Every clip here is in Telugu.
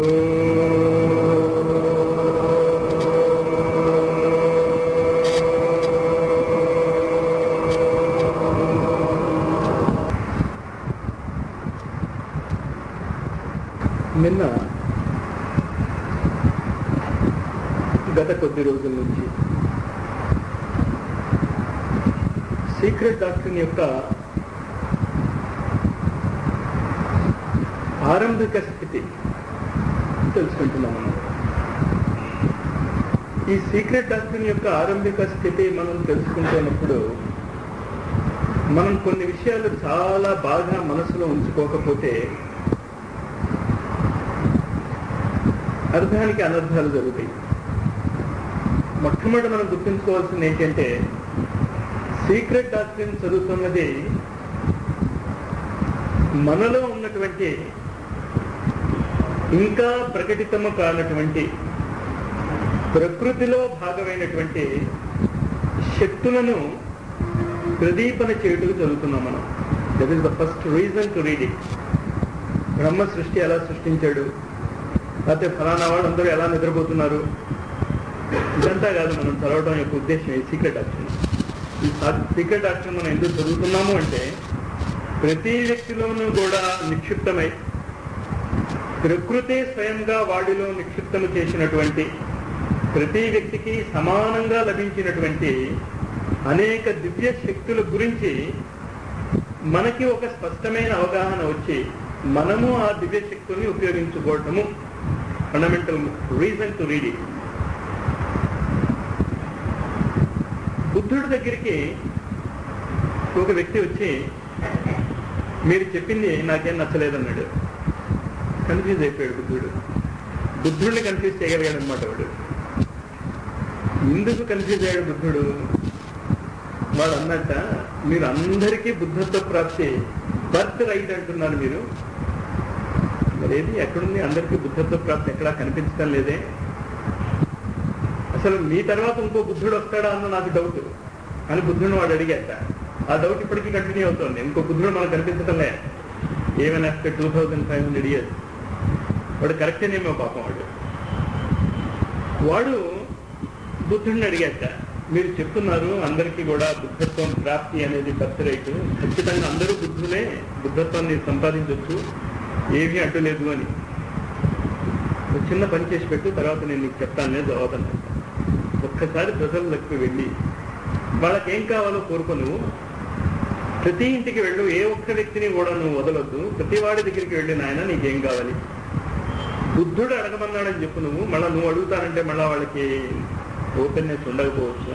నిన్న గత కొద్ది రోజుల నుంచి సీక్రెట్ డాక్టర్ యొక్క ఆరంభిక స్థితి తెలుసుకుంటున్నాం మనం ఈ సీక్రెట్ డాక్టర్ యొక్క ఆరంభిక స్థితి మనం తెలుసుకుంటున్నప్పుడు మనం కొన్ని విషయాలు చాలా బాగా మనసులో ఉంచుకోకపోతే అర్థానికి అనర్థాలు జరుగుతాయి మొట్టమొదటి మనం గుర్తుంచుకోవాల్సింది ఏంటంటే సీక్రెట్ డాక్టరీన్ చదువుతున్నది మనలో ఉన్నటువంటి ఇంకా ప్రకటితము కానటువంటి ప్రకృతిలో భాగమైనటువంటి శక్తులను ప్రదీపన చేయుటకు చదువుతున్నాం మనం that is the first reason to read it Brahma సృష్టి ఎలా సృష్టించాడు లేకపోతే ఫలానా వాడు అందరూ ఎలా నిద్రపోతున్నారు ఇదంతా కాదు మనం చదవడం యొక్క ఉద్దేశం ఈ సీక్రెట్ యాక్షన్ ఈ సీక్రెట్ యాక్షన్ మనం ఎందుకు చదువుతున్నాము అంటే ప్రతి వ్యక్తిలోనూ కూడా నిక్షిప్తమై ప్రకృతి స్వయంగా వాడిలో నిక్షిప్తము చేసినటువంటి ప్రతి వ్యక్తికి సమానంగా లభించినటువంటి అనేక దివ్య శక్తుల గురించి మనకి ఒక స్పష్టమైన అవగాహన వచ్చి మనము ఆ దివ్య శక్తుల్ని ఉపయోగించుకోవటము fundamental reason to read it బుద్ధుడి దగ్గరికి ఒక వ్యక్తి వచ్చి మీరు చెప్పింది నాకేం నచ్చలేదన్నాడు కన్ఫ్యూజ్ అయిపోయాడు బుద్ధుడు బుద్ధుడిని కన్ఫ్యూజ్ చేయగలిగాడు అనమాట వాడు ఎందుకు కన్ఫ్యూజ్ అయ్యాడు బుద్ధుడు వాడు అన్నట్ట మీరు అందరికీ బుద్ధత్వ ప్రాప్తి బర్త్ రైట్ అంటున్నారు మీరు మరేది ఎక్కడుంది అందరికీ బుద్ధత్వ ప్రాప్తి ఎక్కడా కనిపించడం లేదే అసలు మీ తర్వాత ఇంకో బుద్ధుడు వస్తాడా అన్న నాకు డౌట్ అని బుద్ధుడిని వాడు అడిగాట ఆ డౌట్ ఇప్పటికీ కంటిన్యూ అవుతుంది ఇంకో బుద్ధుడు మనకు కనిపించటంలే ఏమైనా after two thousand five hundred years వాడు కరెక్టేనేమో పాపం వాడు వాడు బుద్ధుడిని అడిగాట మీరు చెప్తున్నారు అందరికీ కూడా బుద్ధత్వం ప్రాప్తి అనేది బర్త్ రైట్ ఖచ్చితంగా అందరూ బుద్ధులే బుద్ధత్వాన్ని సంపాదించవచ్చు ఏమీ అడ్డు లేదు అని ఒక చిన్న పని చేసి పెట్టు తర్వాత నేను నీకు చెప్తాను జవాబు అన్నట్ట ఒక్కసారి ప్రజల్లోకి వెళ్ళి వాళ్ళకి ఏం కావాలో కోరుకో నువ్వు ప్రతి ఇంటికి వెళ్ళు ఏ ఒక్క వ్యక్తిని కూడా నువ్వు వదలొద్దు ప్రతి వాడి దగ్గరికి వెళ్ళి నాయన నీకేం కావాలి బుద్ధుడు అడగమన్నాడని చెప్పు నువ్వు మళ్ళీ నువ్వు అడుగుతానంటే మళ్ళీ వాళ్ళకి ఓపెన్నెస్ ఉండకపోవచ్చు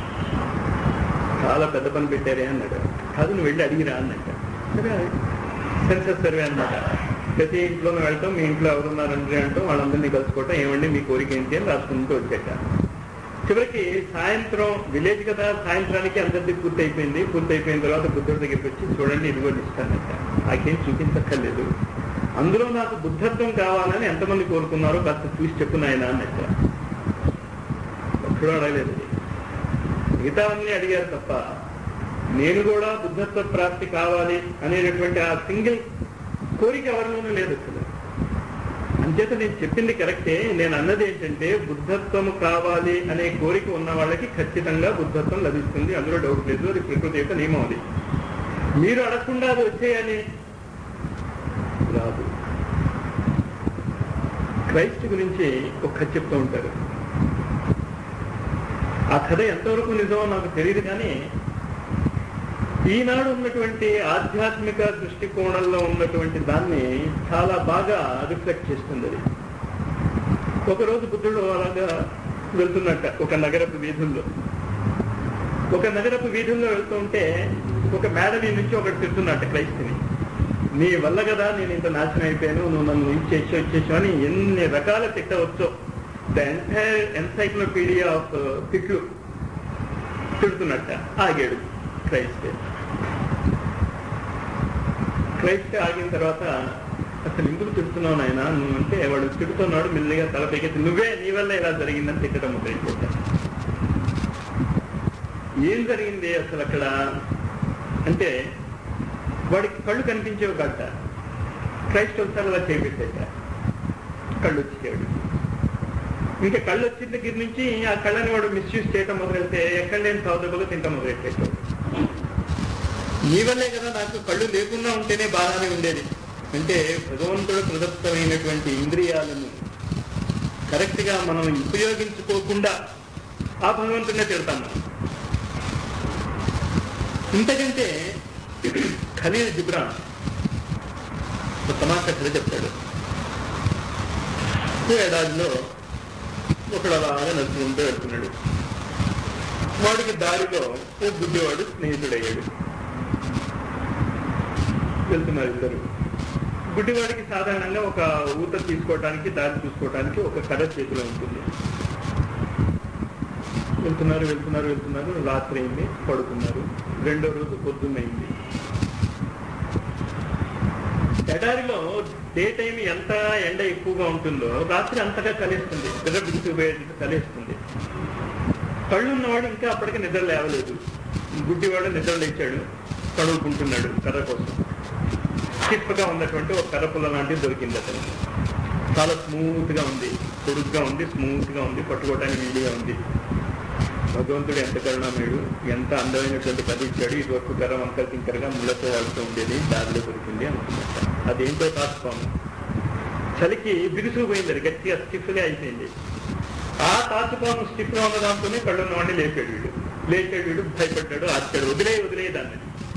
చాలా పెద్ద పని పెట్టారే అన్నాడు కాదు నువ్వు వెళ్ళి అడిగిరా అన్నట్ట సరే సెన్సస్ సర్వే అన్నమాట ప్రతి ఇంట్లో వెళ్తాం మీ ఇంట్లో ఎవరున్నారంటే అంటూ వాళ్ళందరినీ కలుసుకోవటం ఏమండి మీ కోరిక ఏంటి అని రాసుకుంటూ వచ్చేట చివరికి సాయంత్రం విలేజ్ కదా సాయంత్రానికి అందరిది పూర్తి అయిపోయింది పూర్తి అయిపోయిన తర్వాత బుద్ధుడి దగ్గరికి వచ్చి చూడండి ఇదిగో ఇస్తానంట నాకేం చూపించక్కర్లేదు అందులో నాకు బుద్ధత్వం కావాలని ఎంతమంది కోరుకున్నారో కాస్త చూసి చెప్పు నాయన అన్నట్ట ఒక్కడో అడగలేదు మిగతావన్నీ అడిగారు తప్ప నేను కూడా బుద్ధత్వ ప్రాప్తి కావాలి అనేటటువంటి ఆ సింగిల్ కోరిక ఎవరిలోనూ లేదు అసలు అంచేత నేను చెప్పింది కరెక్టే నేను అన్నది ఏంటంటే బుద్ధత్వం కావాలి అనే కోరిక ఉన్న వాళ్ళకి ఖచ్చితంగా బుద్ధత్వం లభిస్తుంది అందులో డౌట్ లేదు అది ప్రకృతి యొక్క నియమం అది మీరు అడగకుండా అది వచ్చేయని రాదు క్రైస్ట్ గురించి ఒక కథ చెప్తూ ఉంటారు ఆ కథ ఎంతవరకు నిజమో నాకు తెలియదు కానీ ఈనాడు ఉన్నటువంటి ఆధ్యాత్మిక దృష్టికోణంలో ఉన్నటువంటి దాన్ని చాలా బాగా రిఫ్లెక్ట్ చేస్తుంది అది ఒకరోజు బుద్ధుడు అలాగా వెళ్తున్నట్ట ఒక నగరపు వీధుల్లో ఒక నగరపు వీధుల్లో వెళ్తూ ఉంటే ఒక మేడవి నుంచి ఒకటి తిడుతున్నట్ట క్రైస్తుని నీ వల్ల కదా నేను ఇంత నాశనం అయిపోయాను నువ్వు నన్ను ఇచ్చేసి వచ్చేసి అని ఎన్ని రకాల తిట్టవచ్చో ద ఎంటైర్ ఎన్సైక్లోపీడియా ఆఫ్ తిట్లు తిడుతున్నట్ట ఆగాడు క్రైస్ట్ క్రైస్ట్ ఆగిన తర్వాత అసలు ఎందుకు తిడుతున్నావు నాయన నువ్వు అంటే వాడు తిడుతున్నాడు మెల్లిగా తల పైకెత్తి నువ్వే నీ వల్ల ఇలా జరిగిందని తిట్టడం మొదలైపోతాడు ఏం జరిగింది అసలు అక్కడ అంటే వాడికి కళ్ళు కనిపించేవి కాట క్రైస్ట్ ఒకసారి అలా చేపెట్టేట కళ్ళు వచ్చాడు ఇంకా కళ్ళు వచ్చిన దగ్గర నుంచి ఆ కళ్ళని వాడు మిస్యూజ్ చేయటం మొదలెడితే ఎక్కడ లేని సౌదబులు తింటాం మొదలెట్టాడు నీ వల్లే కదా నాకు కళ్ళు లేకుండా ఉంటేనే బాగానే ఉండేది అంటే భగవంతుడు ప్రదత్తమైనటువంటి ఇంద్రియాలను కరెక్ట్ గా మనం ఉపయోగించుకోకుండా ఆ భగవంతుడినే తిడతాం మనం ఇంతకంటే ఖలీల్ జిబ్రాన్ ఒక తమాషా కథ చెప్తాడు ఓ ఏడాదిలో ఒకడు అలాగా నడుచుకుంటూ వెళ్తున్నాడు వాడికి దారిలో ఓ బుద్ధివాడు స్నేహితుడయ్యాడు వెళ్తున్నారు ఇద్దరు గుడ్డివాడికి సాధారణంగా ఒక ఊత తీసుకోవడానికి దారి చూసుకోవడానికి ఒక కర్ర చేతిలో ఉంటుంది వెళ్తున్నారు వెళ్తున్నారు వెళ్తున్నారు రాత్రి అయింది పడుకున్నారు రెండో రోజు పొద్దున్నైంది ఎడారిలో డే టైం ఎంత ఎండ ఎక్కువగా ఉంటుందో రాత్రి అంతగా కలిస్తుంది నిద్ర బిగుసిపోయేది కలిస్తుంది కళ్ళు ఉన్నవాడు ఇంకా అప్పటికి నిద్ర లేవలేదు గుడ్డివాడు నిద్ర లేచాడు కడుగుకుంటున్నాడు కర్ర కోసం స్టిఫ్గా ఉన్నటువంటి ఒక కర్ర పుల్ల లాంటిది దొరికింది అతను చాలా స్మూత్ గా ఉంది పొడుగ్గా ఉంది స్మూత్ గా ఉంది పట్టుకోవడానికి వీడిగా ఉంది భగవంతుడు ఎంత కరుణామయుడు ఎంత అందమైనటువంటి కథ ఇచ్చాడు ఇది వరకు కర్ర వంకర టింకరగా ముళ్ళతో వాడుతూ ఉండేది దారిలో దొరికింది అనుకున్నట్ట అదేంటో తాచుకోము చలికి బిగుసుకుపోయింది అది గట్టిగా స్టిఫ్గా అయిపోయింది ఆ తాచుపాము స్టిఫ్ గా ఉన్న దాంతోనే కళ్ళు ఉన్నవాడిని లేపాడు వీడు లేపాడు వీడు భయపడ్డాడు ఆచాడు వదిలే వదిలే దాన్ని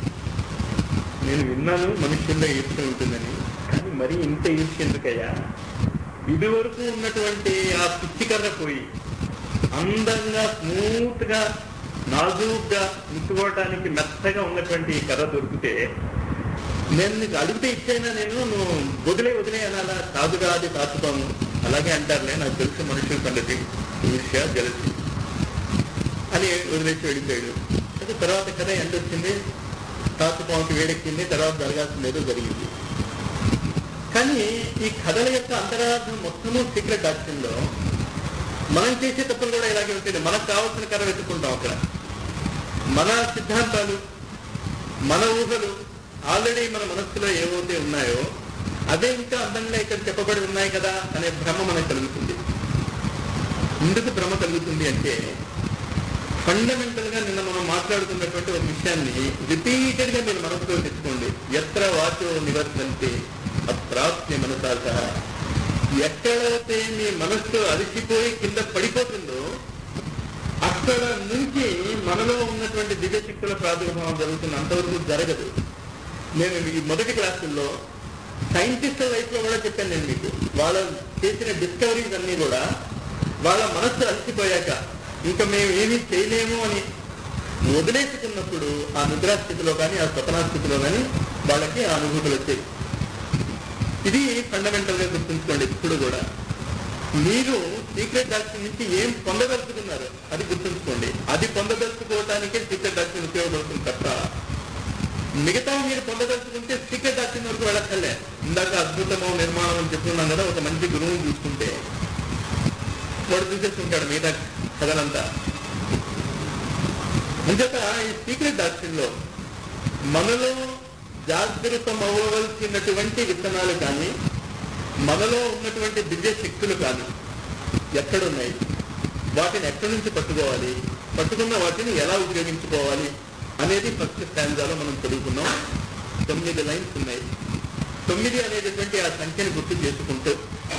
నేను విన్నాను మనుష్యుల్లో ఈర్ష్య ఉంటుందని కానీ మరీ ఇంత ఈర్ష్య ఎందుకయ్యా ఇది వరకు ఉన్నటువంటి ఆ పిచ్చికర్ర పోయి అందంగా స్మూత్ గా నాజూగ్గా ముట్టుకోవటానికి మెత్తగా ఉన్నటువంటి ఈ కర్ర దొరికితే నేను నీకు అడిగితే ఇచ్చైనా నేను నువ్వు వదిలే వదిలే అనాలా కాదుగా అది కాచుకోము అలాగే అంటారులే నాకు తెలుసు మనుషుల సంగతి ఈర్ష్య జలసి అని వదిలేసి వెళ్ళిపోయాడు అయితే తర్వాత కథ ఎంత వచ్చింది తాచుకోమకి వేడెక్కింది తర్వాత జరగాల్సింది ఏదో జరిగింది కానీ ఈ కథల యొక్క అంతరార్థం మొత్తము సీక్రెట్ డాక్టర్లో మనం చేసే తప్పులు కూడా ఇలాగే ఉంటుంది మనకు కావాల్సిన కథ వెతుక్కుంటాం అక్కడ మన సిద్ధాంతాలు మన ఊహలు ఆల్రెడీ మన మనస్సులో ఏవైతే ఉన్నాయో అదే ఇంకా అందంగా ఇక్కడ చెప్పబడి ఉన్నాయి కదా అనే భ్రమ మనకు కలుగుతుంది ఎందుకు భ్రమ కలుగుతుంది అంటే ఫండమెంటల్ గా నిన్న మనం మాట్లాడుతున్నటువంటి ఒక విషయాన్ని రిపీటెడ్ గా మీరు మనసులో తెచ్చుకోండి ఎత్ర వాచో నివర్తంతే అప్రాప్య మనసా సహా ఎక్కడైతే మీ మనస్సు అలసిపోయి కింద పడిపోతుందో అక్కడ నుంచి మనలో ఉన్నటువంటి దివ్య శక్తుల ప్రాదుర్భావం జరుగుతుంది అంతవరకు జరగదు నేను ఈ మొదటి క్లాసుల్లో సైంటిస్టుల లైఫ్ లో కూడా చెప్పాను నేను మీకు వాళ్ళ చేసిన డిస్కవరీస్ అన్ని కూడా వాళ్ళ మనస్సు అలసిపోయాక ఇంకా మేము ఏమీ చేయలేము అని వదిలేసుకున్నప్పుడు ఆ నిద్రా స్థితిలో కానీ ఆ స్వప్నా స్థితిలో కానీ వాళ్ళకి ఆ అనుభూతులు వచ్చాయి ఇది ఫండమెంటల్ గా గుర్తుంచుకోండి ఇప్పుడు కూడా మీరు సీక్రెట్ డాక్టర్ నుంచి ఏం పొందదలుచుకున్నారు అది గుర్తుంచుకోండి అది పొందదలుచుకోవటానికే సీక్రెట్ డాక్టర్ ఉపయోగపడుతుంది తప్ప మిగతా మీరు పొందదలుచుకుంటే సీక్రెట్ డాక్టర్ వరకు వెళ్ళక్కర్లే ఇందాక అద్భుతము నిర్మాణం అని చెప్పుకున్నాం కదా ఒక మంచి గురువుని చూసుకుంటే వాడు చూసేస్తుంటాడు మిగతా కథలంతా అంచేత ఈ సీక్రెట్ డాక్టర్ లో మనలో జాగృతం అవ్వవలసినటువంటి విత్తనాలు కానీ మనలో ఉన్నటువంటి దివ్య శక్తులు కానీ ఎక్కడున్నాయి వాటిని ఎక్కడి నుంచి పట్టుకోవాలి పట్టుకున్న వాటిని ఎలా ఉపయోగించుకోవాలి అనేది ఫస్ట్ స్టాంజాలో మనం చదువుకున్నాం తొమ్మిది లైన్స్ ఉన్నాయి తొమ్మిది అనేటటువంటి ఆ సంఖ్యను గుర్తు చేసుకుంటూ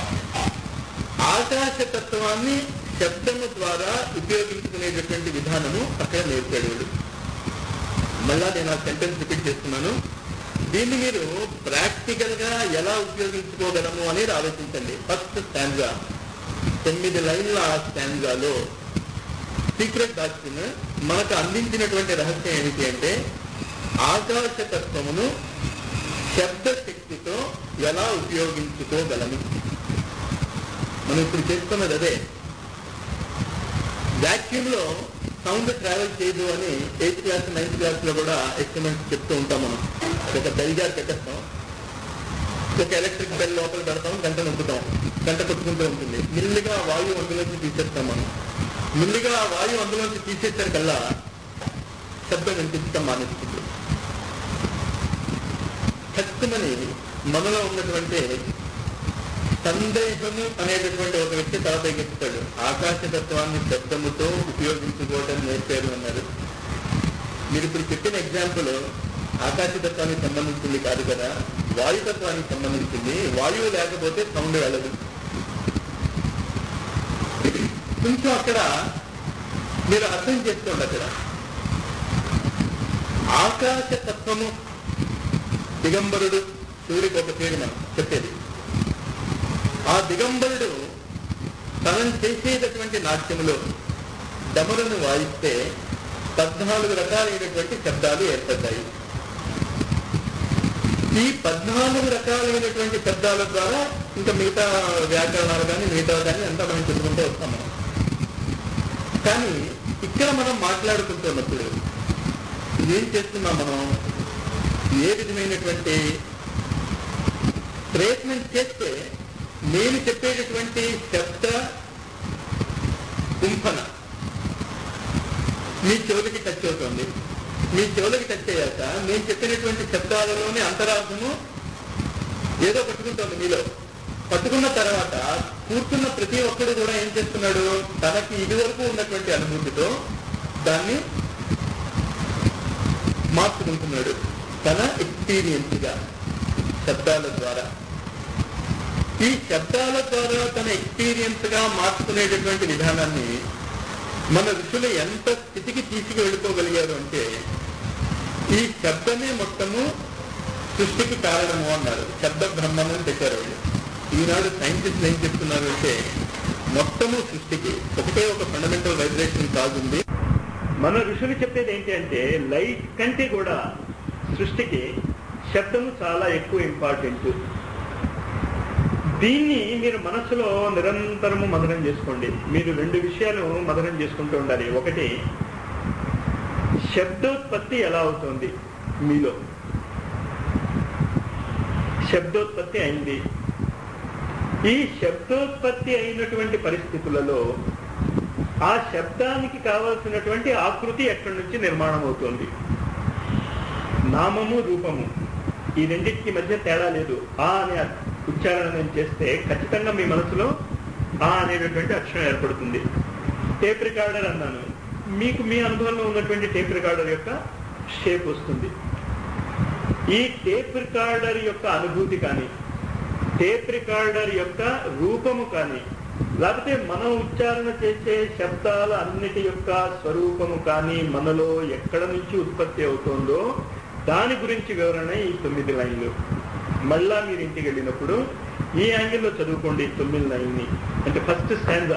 ఆకాశ తత్వాన్ని శబ్దము ద్వారా ఉపయోగించుకునేటటువంటి విధానము అక్కడ నేర్పాడు వీడు. మళ్ళా నేను ఆ సెంటెన్స్ రిపీట్ చేస్తున్నాను దీన్ని మీరు ప్రాక్టికల్ గా ఎలా ఉపయోగించుకోగలము అనేది ఆలోచించండి ఫస్ట్ స్టాండ్గా తొమ్మిది లైన్ల ఆ స్టాండ్గాలో సీక్రెట్ డాక్టర్ మనకు అందించినటువంటి రహస్యం ఏమిటి అంటే ఆకాశ తత్వమును శబ్ద శక్తితో ఎలా ఉపయోగించుకోగలము మనం ఇప్పుడు చేస్తున్నది అదే వాక్యూమ్ లో సౌండ్ ట్రావెల్ చేయదు అని ఎయిత్ క్లాస్ నైన్త్ క్లాస్ లో కూడా ఎక్స్పెరిమెంట్స్ చెప్తూ ఉంటాం మనం ఒక బెల్జార్ పెట్టేస్తాం ఒక ఎలక్ట్రిక్ బెల్ లోపల పెడతాం గంట నొక్కుతాం గంట కొట్టుకుంటూ ఉంటుంది మిల్లిగా ఆ వాయువు అందులోంచి తీసేస్తాం మనం మిల్లిగా ఆ వాయువు అందులోంచి తీసేసరికల్లా శబ్దం వినిపించడం మానేస్తుంది ఖచ్చితమని మనలో ఉన్నటువంటి సందేహము అనేటటువంటి ఒక వ్యక్తి తల పైకెత్తుతాడు ఆకాశతత్వాన్ని శబ్దముతో ఉపయోగించుకోవటం నేర్పారు అన్నారు మీరు ఇప్పుడు చెప్పిన ఎగ్జాంపుల్ ఆకాశతత్వానికి సంబంధించింది కాదు కదా వాయుతత్వానికి సంబంధించింది వాయువు లేకపోతే సౌండ్ వెళ్ళదు కొంచెం అక్కడ మీరు అర్థం చేసుకోండి అక్కడ ఆకాశతత్వము దిగంబరుడు సూర్యుడికి ఒక పేరు మనం చెప్పేది ఆ దిగంబరుడు తనం చేసేటటువంటి నాట్యములో డమరును వాయిస్తే పద్నాలుగు రకాలైనటువంటి శబ్దాలు ఏర్పడ్డాయి ఈ పద్నాలుగు రకాలైనటువంటి శబ్దాల ద్వారా ఇంకా మిగతా వ్యాకరణాలు కానీ మిగతా కానీ అంతా మనం చెప్పుకుంటూ వస్తాం మనం కానీ ఇక్కడ మనం మాట్లాడుకుంటున్నప్పుడు ఏం చేస్తున్నాం మనం ఏ విధమైనటువంటి ప్రయత్నం చేస్తే నేను చెప్పేటటువంటి శబ్ద కుంభన మీ చెవులకి టచ్ అవుతుంది మీ చెవులకి టచ్ అయ్యాక నేను చెప్పినటువంటి శబ్దాలలోని అంతరార్థము ఏదో పట్టుకుంటుంది మీలో పట్టుకున్న తర్వాత కూర్చున్న ప్రతి ఒక్కడు కూడా ఏం చేస్తున్నాడు తనకి ఇదివరకు ఉన్నటువంటి అనుభూతితో దాన్ని మార్చుకుంటున్నాడు తన ఎక్స్పీరియన్స్ గా శబ్దాల ద్వారా ఈ శబ్దాల ద్వారా తన ఎక్స్పీరియన్స్ గా మార్చుకునేటటువంటి విధానాన్ని మన ఋషులు ఎంత స్థితికి తీసుకు వెళ్ళిపోగలిగారు అంటే ఈ శబ్దమే మొత్తము సృష్టికి కారణము అన్నారు శబ్ద బ్రహ్మం అని పెట్టారు వాళ్ళు ఈనాడు సైంటిస్టులు ఏం చెప్తున్నారు అంటే మొత్తము సృష్టికి ఒకటే ఒక ఫండమెంటల్ వైబ్రేషన్ కాజ్ ఉంది మన ఋషులు చెప్పేది ఏంటి అంటే లైట్ కంటే కూడా సృష్టికి శబ్దము చాలా ఎక్కువ ఇంపార్టెంట్ దీన్ని మీరు మనసులో నిరంతరము మదనం చేసుకోండి మీరు రెండు విషయాలు మదనం చేసుకుంటూ ఉండాలి ఒకటి శబ్దోత్పత్తి ఎలా అవుతుంది మీలో శబ్దోత్పత్తి అయింది ఈ శబ్దోత్పత్తి అయినటువంటి పరిస్థితులలో ఆ శబ్దానికి కావలసినటువంటి ఆకృతి ఎక్కడి నుంచి నిర్మాణం అవుతుంది నామము రూపము ఈ రెండింటికి మధ్య తేడా లేదు ఆ అనే ఉచ్చారణ నేను చేస్తే ఖచ్చితంగా మీ మనసులో ఆ అనేటటువంటి అక్షరం ఏర్పడుతుంది టేప్ రికార్డర్ అన్నాను మీకు మీ అనుభవంలో ఉన్నటువంటి టేప్ రికార్డర్ యొక్క షేప్ వస్తుంది ఈ టేప్ రికార్డర్ యొక్క అనుభూతి కానీ టేప్ రికార్డర్ యొక్క రూపము కానీ లేకపోతే మనం ఉచ్చారణ చేసే శబ్దాల అన్నిటి యొక్క స్వరూపము కానీ మనలో ఎక్కడ నుంచి ఉత్పత్తి అవుతుందో దాని గురించి వివరణ ఈ తొమ్మిది లైన్లు మళ్ళా మీరు ఇంటికి వెళ్ళినప్పుడు ఈ యాంగిల్లో చదువుకోండి ఈ తొమ్మిది లైన్ని అంటే ఫస్ట్ స్టాంజా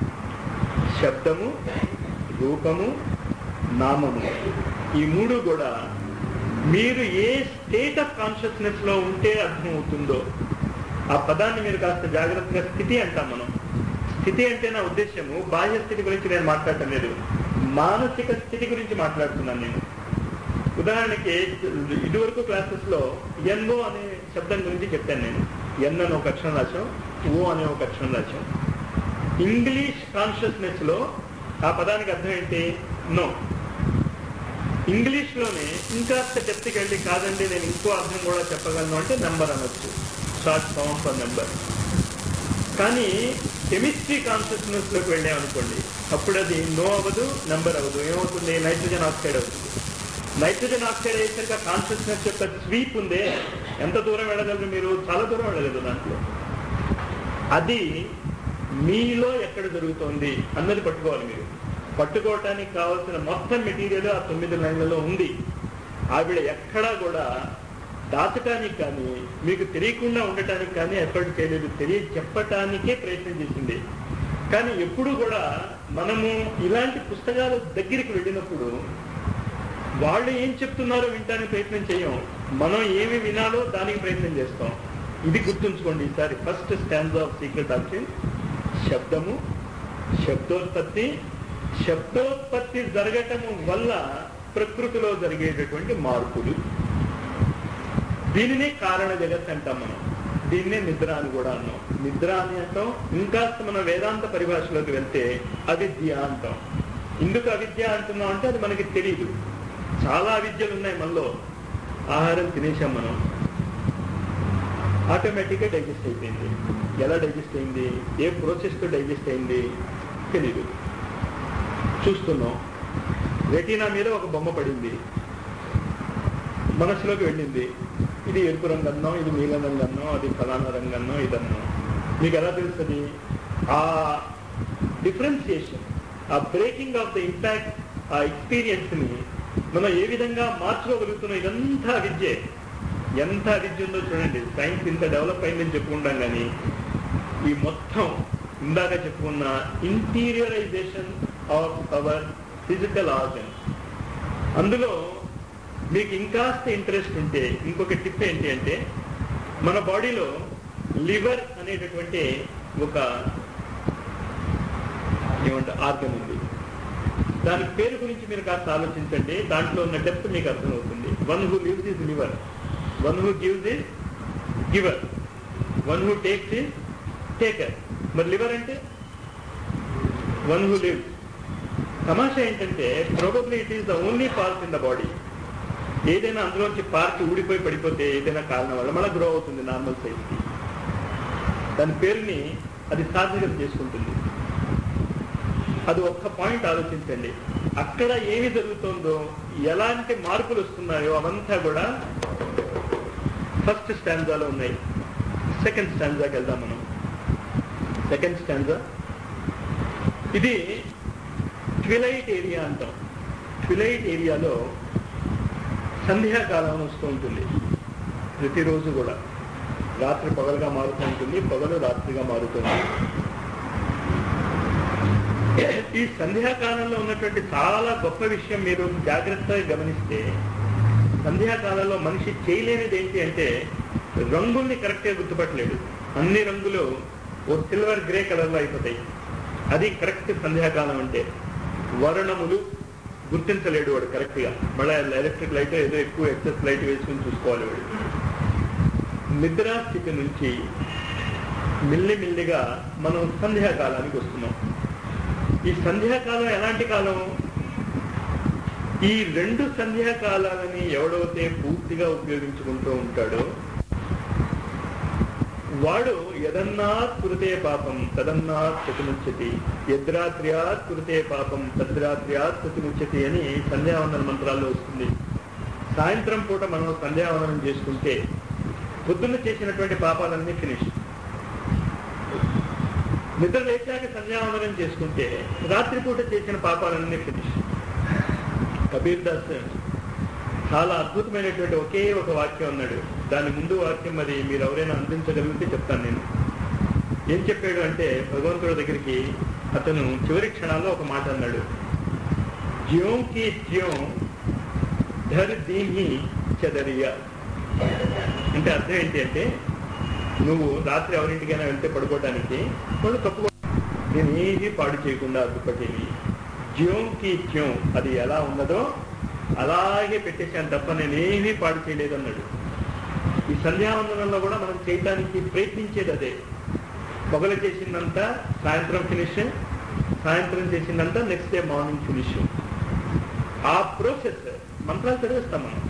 శబ్దము రూపము నామము ఈ మూడు కూడా మీరు ఏ స్టేట్ ఆఫ్ కాన్షియస్నెస్ లో ఉంటే అర్థమవుతుందో ఆ పదాన్ని మీరు కాస్త జాగ్రత్తగా స్థితి అంటాం మనం స్థితి అంటే నా ఉద్దేశము బాహ్య స్థితి గురించి నేను మాట్లాడటం లేదు మానసిక స్థితి గురించి మాట్లాడుతున్నాను నేను ఉదాహరణకి ఇదివరకు క్లాసెస్ లో ఎన్ఓ అనే శబ్దం గురించి చెప్పాను నేను ఎన్ అనే ఒక అక్షరం రాశాం ఓ అనే ఒక అక్షరం రాశాం ఇంగ్లీష్ కాన్షియస్నెస్ లో ఆ పదానికి అర్థం ఏంటి నో ఇంగ్లీష్ లోనే ఇంకా డెప్త్కి వెళ్ళి కాదండి నేను ఇంకో అర్థం కూడా చెప్పగలను అంటే నెంబర్ అనొచ్చు షార్ట్ ఫామ్ ఫర్ నెంబర్ కానీ కెమిస్ట్రీ కాన్షియస్నెస్ లోకి వెళ్ళామనుకోండి అప్పుడు అది నో అవ్వదు నెంబర్ అవ్వదు ఏమవుతుంది నైట్రోజన్ ఆక్సైడ్ అవుతుంది నైట్రోజన్ ఆక్సైడ్ అయ్యేసరికి కాన్షియస్నెస్ యొక్క స్వీప్ ఉందే ఎంత దూరం వెళ్ళగలరు మీరు చాలా దూరం వెళ్ళగలరు దాంట్లో అది మీలో ఎక్కడ జరుగుతోంది అన్నది పట్టుకోవాలి మీరు పట్టుకోవటానికి కావాల్సిన మొత్తం మెటీరియల్ ఆ తొమ్మిది లైన్లలో ఉంది ఆవిడ ఎక్కడా కూడా దాచటానికి కానీ మీకు తెలియకుండా ఉండటానికి కానీ ఎఫర్ట్ చేయలేదు తెలియ చెప్పటానికే ప్రయత్నం చేసింది కానీ ఎప్పుడు కూడా మనము ఇలాంటి పుస్తకాల దగ్గరికి వెళ్ళినప్పుడు వాళ్ళు ఏం చెప్తున్నారో వినటానికి ప్రయత్నం చేయం మనం ఏమి వినాలో దానికి ప్రయత్నం చేస్తాం ఇది గుర్తుంచుకోండి ఈసారి first stand of secret option శబ్దము శబ్దోత్పత్తి శబ్దోత్పత్తి జరగటము వల్ల ప్రకృతిలో జరిగేటటువంటి మార్పులు దీనినే కారణ జగత్ అంటాం మనం దీన్నే నిద్ర అని కూడా అన్నాం నిద్ర అని అంటాం ఇంకా మన వేదాంత పరిభాషలోకి వెళ్తే అవిద్య అంటాం ఎందుకు అవిద్య అంటున్నాం అంటే అది మనకి తెలియదు చాలా అవిద్యలు ఉన్నాయి మనలో ఆహారం తినేసాం మనం ఆటోమేటిక్గా డైజెస్ట్ అయిపోయింది ఎలా డైజెస్ట్ అయింది ఏ ప్రాసెస్తో డైజెస్ట్ అయింది తెలీదు చూస్తున్నాం రెటీనా మీద ఒక బొమ్మ పడింది మనసులోకి వెళ్ళింది ఇది ఎరుపు రంగు అన్నం ఇది నీలం రంగు అన్నం అది ఫలానా రంగు అన్నం ఇదన్నం మీకు ఎలా తెలుస్తుంది ఆ డిఫరెన్సియేషన్ ఆ బ్రేకింగ్ ఆఫ్ ద ఇంపాక్ట్ ఆ ఎక్స్పీరియన్స్ని మనం ఏ విధంగా మార్చుకోగలుగుతున్నాం ఇదంతా విద్యే ఎంత విద్య ఉందో చూడండి సైన్స్ ఇంత డెవలప్ అయిందని చెప్పుకుంటాం కానీ ఈ మొత్తం ఇందాక చెప్పుకున్న interiorization of our physical organ అందులో మీకు ఇంకాస్త ఇంట్రెస్ట్ ఉంటే ఇంకొక టిప్ ఏంటి అంటే మన బాడీలో లివర్ అనేటటువంటి ఒక ఏమంట ఆర్గన్ ఉంది దాని పేరు గురించి మీరు కాస్త ఆలోచించండి దాంట్లో ఉన్న డెప్త్ మీకు అర్థమవుతుంది one who lives is liver one who gives is giver one who takes is taker మరి లివర్ అంటే వన్ హూ లివ్స్ తమాషా ఏంటంటే probably it is the only part in the body ఏదైనా అందులోంచి పార్ట్ ఊడిపోయి పడిపోతే ఏదైనా కారణం వల్ల మళ్ళీ గ్రో అవుతుంది నార్మల్ సైజ్కి దాని పేరుని అది సాధకం చేసుకుంటుంది అది ఒక్క పాయింట్ ఆలోచించండి అక్కడ ఏమి జరుగుతుందో ఎలాంటి మార్పులు వస్తున్నాయో అవంతా కూడా ఫస్ట్ స్టాంజాలో ఉన్నాయి సెకండ్ స్టాంజాకి వెళ్దాం మనం సెకండ్ స్టాంజా ఇది ట్విలైట్ ఏరియా అంటాం ట్విలైట్ ఏరియాలో సంధ్యాకాలం వస్తూ ఉంటుంది ప్రతిరోజు కూడా రాత్రి పగలుగా మారుతూ ఉంటుంది పగలు రాత్రిగా మారుతుంది ఈ సంధ్యాకాలంలో ఉన్నటువంటి చాలా గొప్ప విషయం మీరు జాగ్రత్తగా గమనిస్తే సంధ్యాకాలంలో మనిషి చేయలేనిది ఏంటి అంటే రంగుల్ని కరెక్ట్గా గుర్తుపట్టలేడు అన్ని రంగులు ఓ సిల్వర్ గ్రే కలర్లో అయిపోతాయి అది కరెక్ట్ సంధ్యాకాలం అంటే వర్ణములు గుర్తించలేడు వాడు కరెక్ట్గా మళ్ళీ ఎలక్ట్రిక్ లైట్ ఏదో ఎక్కువ ఎక్సెస్ లైట్ వేసుకుని చూసుకోవాలి వాడు నిద్రా స్థితి నుంచి మిల్లిమిల్లిగా మనం సంధ్యాకాలానికి వస్తున్నాం ఈ సంధ్యాకాలం ఎలాంటి కాలం ఈ రెండు సంధ్యాకాలాలని ఎవడైతే పూర్తిగా ఉపయోగించుకుంటూ ఉంటాడో వాడు యదన్నాత్ కురుతే పాపం తదన్నాత్ ప్రతిముచ్యతి యద్రాత్ర్యాత్ కురుతే పాపం తద్రాత్ర్యాత్ ప్రతిముచ్యతి అని సంధ్యావందన మంత్రాల్లో వస్తుంది సాయంత్రం పూట మనం సంధ్యావందనం చేసుకుంటే పొద్దున్న చేసినటువంటి పాపాలన్నీ ఫినిష్ నిద్ర లేచాక సంధ్యావందనం చేసుకుంటే రాత్రిపూట చేసిన పాపాలన్నీ ఫినిష్ కబీర్ దాస్ చాలా అద్భుతమైనటువంటి ఒకే ఒక వాక్యం అన్నాడు దాని ముందు వాక్యం మరి మీరు ఎవరైనా అందించగలిగితే చెప్తాను నేను ఏం చెప్పాడు అంటే భగవంతుడి దగ్గరికి అతను చివరి క్షణాల్లో ఒక మాట అన్నాడు జ్యోం కి జ్యోం ధర్ దీని చెదరియా అంటే అర్థం ఏంటి అంటే నువ్వు రాత్రి ఎవరింటికైనా వెళ్తే పడుకోవడానికి వాళ్ళు తప్పుకో నేను ఏది పాడు చేయకుండా దుప్పటిని జ్యోంకి జ్యోం అది ఎలా ఉన్నదో అలాగే పెట్టేశాను తప్ప నేను ఏమీ పాడు చేయలేదు అన్నాడు ఈ సంధ్యావందనంలో కూడా మనం చేయటానికి ప్రయత్నించేది అదే పొగలు చేసిందంతా సాయంత్రం ఫినిష్ సాయంత్రం చేసిందంతా నెక్స్ట్ డే మార్నింగ్ ఫినిష్ ఆ ప్రోసెస్ మంత్రాలు చదివిస్తాం మనం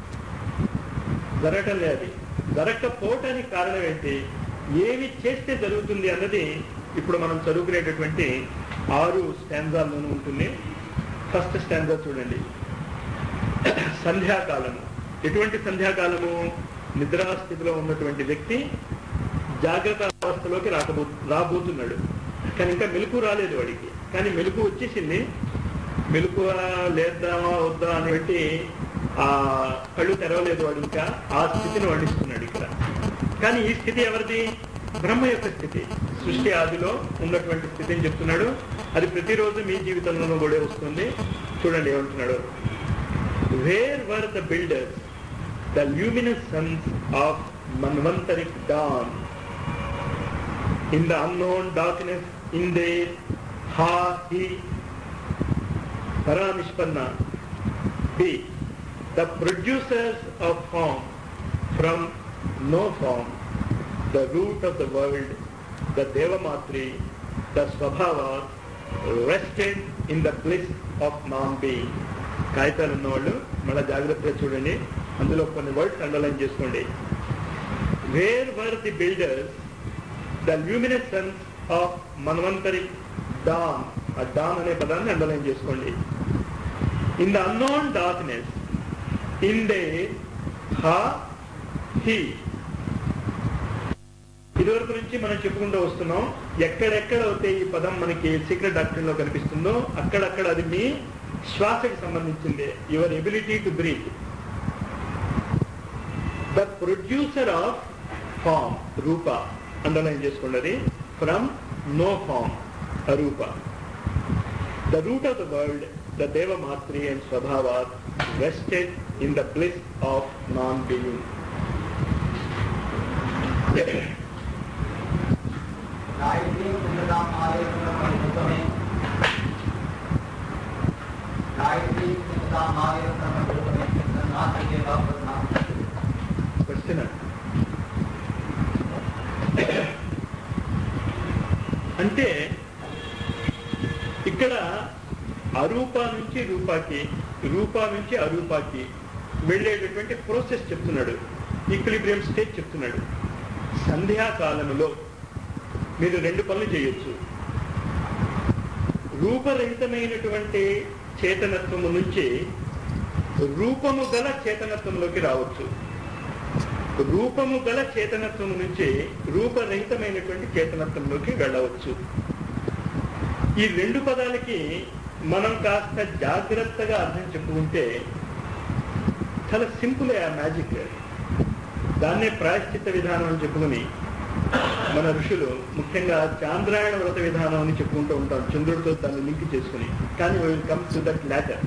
జరగటం లేదు జరగకపోవటానికి కారణం ఏంటి ఏమి చేస్తే జరుగుతుంది అన్నది ఇప్పుడు మనం చదువుకునేటటువంటి ఆరు స్టాంజాల్లోనూ ఉంటుంది ఫస్ట్ స్టాంజా చూడండి సంధ్యాకాలము ఎటువంటి సంధ్యాకాలము నిద్రాస్థితిలో ఉన్నటువంటి వ్యక్తి జాగ్రత్త అవస్థలోకి రాకబో రాబోతున్నాడు కానీ ఇంకా మెలకు రాలేదు వాడికి కానీ మెలకు వచ్చేసింది మెలకు లేద్దామా వద్దా అని బట్టి ఆ కళ్ళు తెరవలేదు వాడు ఇంకా ఆ స్థితిని వర్ణిస్తున్నాడు ఇక్కడ కానీ ఈ స్థితి ఎవరిది బ్రహ్మ యొక్క స్థితి సృష్టి ఆదిలో ఉన్నటువంటి స్థితిని చెప్తున్నాడు అది ప్రతిరోజు మీ జీవితంలోనూ కూడా వస్తుంది చూడండి ఏమంటున్నాడు where were the builders the luminous sons of Manvantaric dawn in the unknown darkness in their Ahhi Paranishpanna be the producers of form from no form, the root of the world, the Devamatri, the Swabhava, rested in the bliss of non-being. కాగితాలు ఉన్నవాళ్ళు మళ్ళీ జాగ్రత్తగా చూడండి అందులో కొన్ని వర్డ్స్ అండర్లైన్ చేసుకోండి where were the builders the luminescence of Manvantari dawn ఆ డాన్ అనే పదాన్ని అండర్లైన్ చేసుకోండి in the unknown darkness in their Ahhi ఇదివరకు నుంచి మనం చెప్పుకుంటూ వస్తున్నాం ఎక్కడెక్కడ అయితే ఈ పదం మనకి సీక్రెట్ డాక్టర్ లో కనిపిస్తుందో అక్కడక్కడ అది మీ శ్వాసకి సంబంధించింది your ability to breathe the producer of form రూప అండర్లైన్ చేసుకోండి అది ఫ్రమ్ నో ఫామ్ అరూప the root of the world the దేవమాత్రి and Svabhavat rested in the bliss of non being Gayatri कुंडलाम आलय ब्रह्मभूतमे गायत्री कुंडलाम आलय ब्रह्मभूतमे नाथ के बापना క్వశ్చన్ అంటే ఇక్కడ అరూప నుంచి రూపాకి రూపా నుంచి అరూపాకి వెళ్ళేటటువంటి ప్రోసెస్ చెప్తున్నాడు ఈక్విలిబ్రియం స్టేజ్ చెప్తున్నాడు సంధ్యాకాలములో మీరు రెండు పనులు చేయొచ్చు రూపరహితమైనటువంటి చేతనత్వము నుంచి రూపము గల చేతనత్వంలోకి రావచ్చు రూపము గల చేతనత్వం నుంచి రూపరహితమైనటువంటి చేతనత్వంలోకి వెళ్ళవచ్చు ఈ రెండు పదాలకి మనం కాస్త జాగ్రత్తగా అర్థం చెప్పుకుంటే చాలా సింపుల్ ఆ మ్యాజిక్ దాన్నే ప్రాయశ్చిత్త విధానం అని చెప్పుకుని మన ఋషులు ముఖ్యంగా చాంద్రాయణ వ్రత విధానం అని చెప్పుకుంటూ ఉంటాం చంద్రుడితో దాన్ని లింక్ చేసుకుని కానీ will come to that later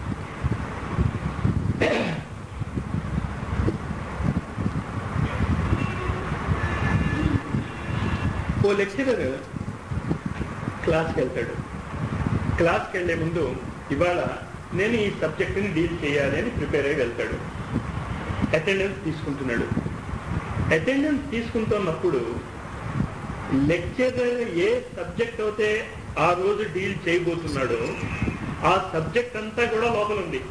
ఓ లెక్చరర్ క్లాస్కి వెళ్తాడు క్లాస్కి వెళ్లే ముందు ఇవాళ నేను ఈ సబ్జెక్ట్ని డీల్ చేయాలి అని ప్రిపేర్ అయ్యి వెళ్తాడు అటెండెన్స్ తీసుకుంటున్నాడు అటెండెన్స్ తీసుకుంటున్నప్పుడు లెక్చరర్ ఏ సబ్జెక్ట్ అయితే ఆ రోజు డీల్ చేయబోతున్నాడో ఆ సబ్జెక్ట్ అంతా కూడా లోపల ఉంది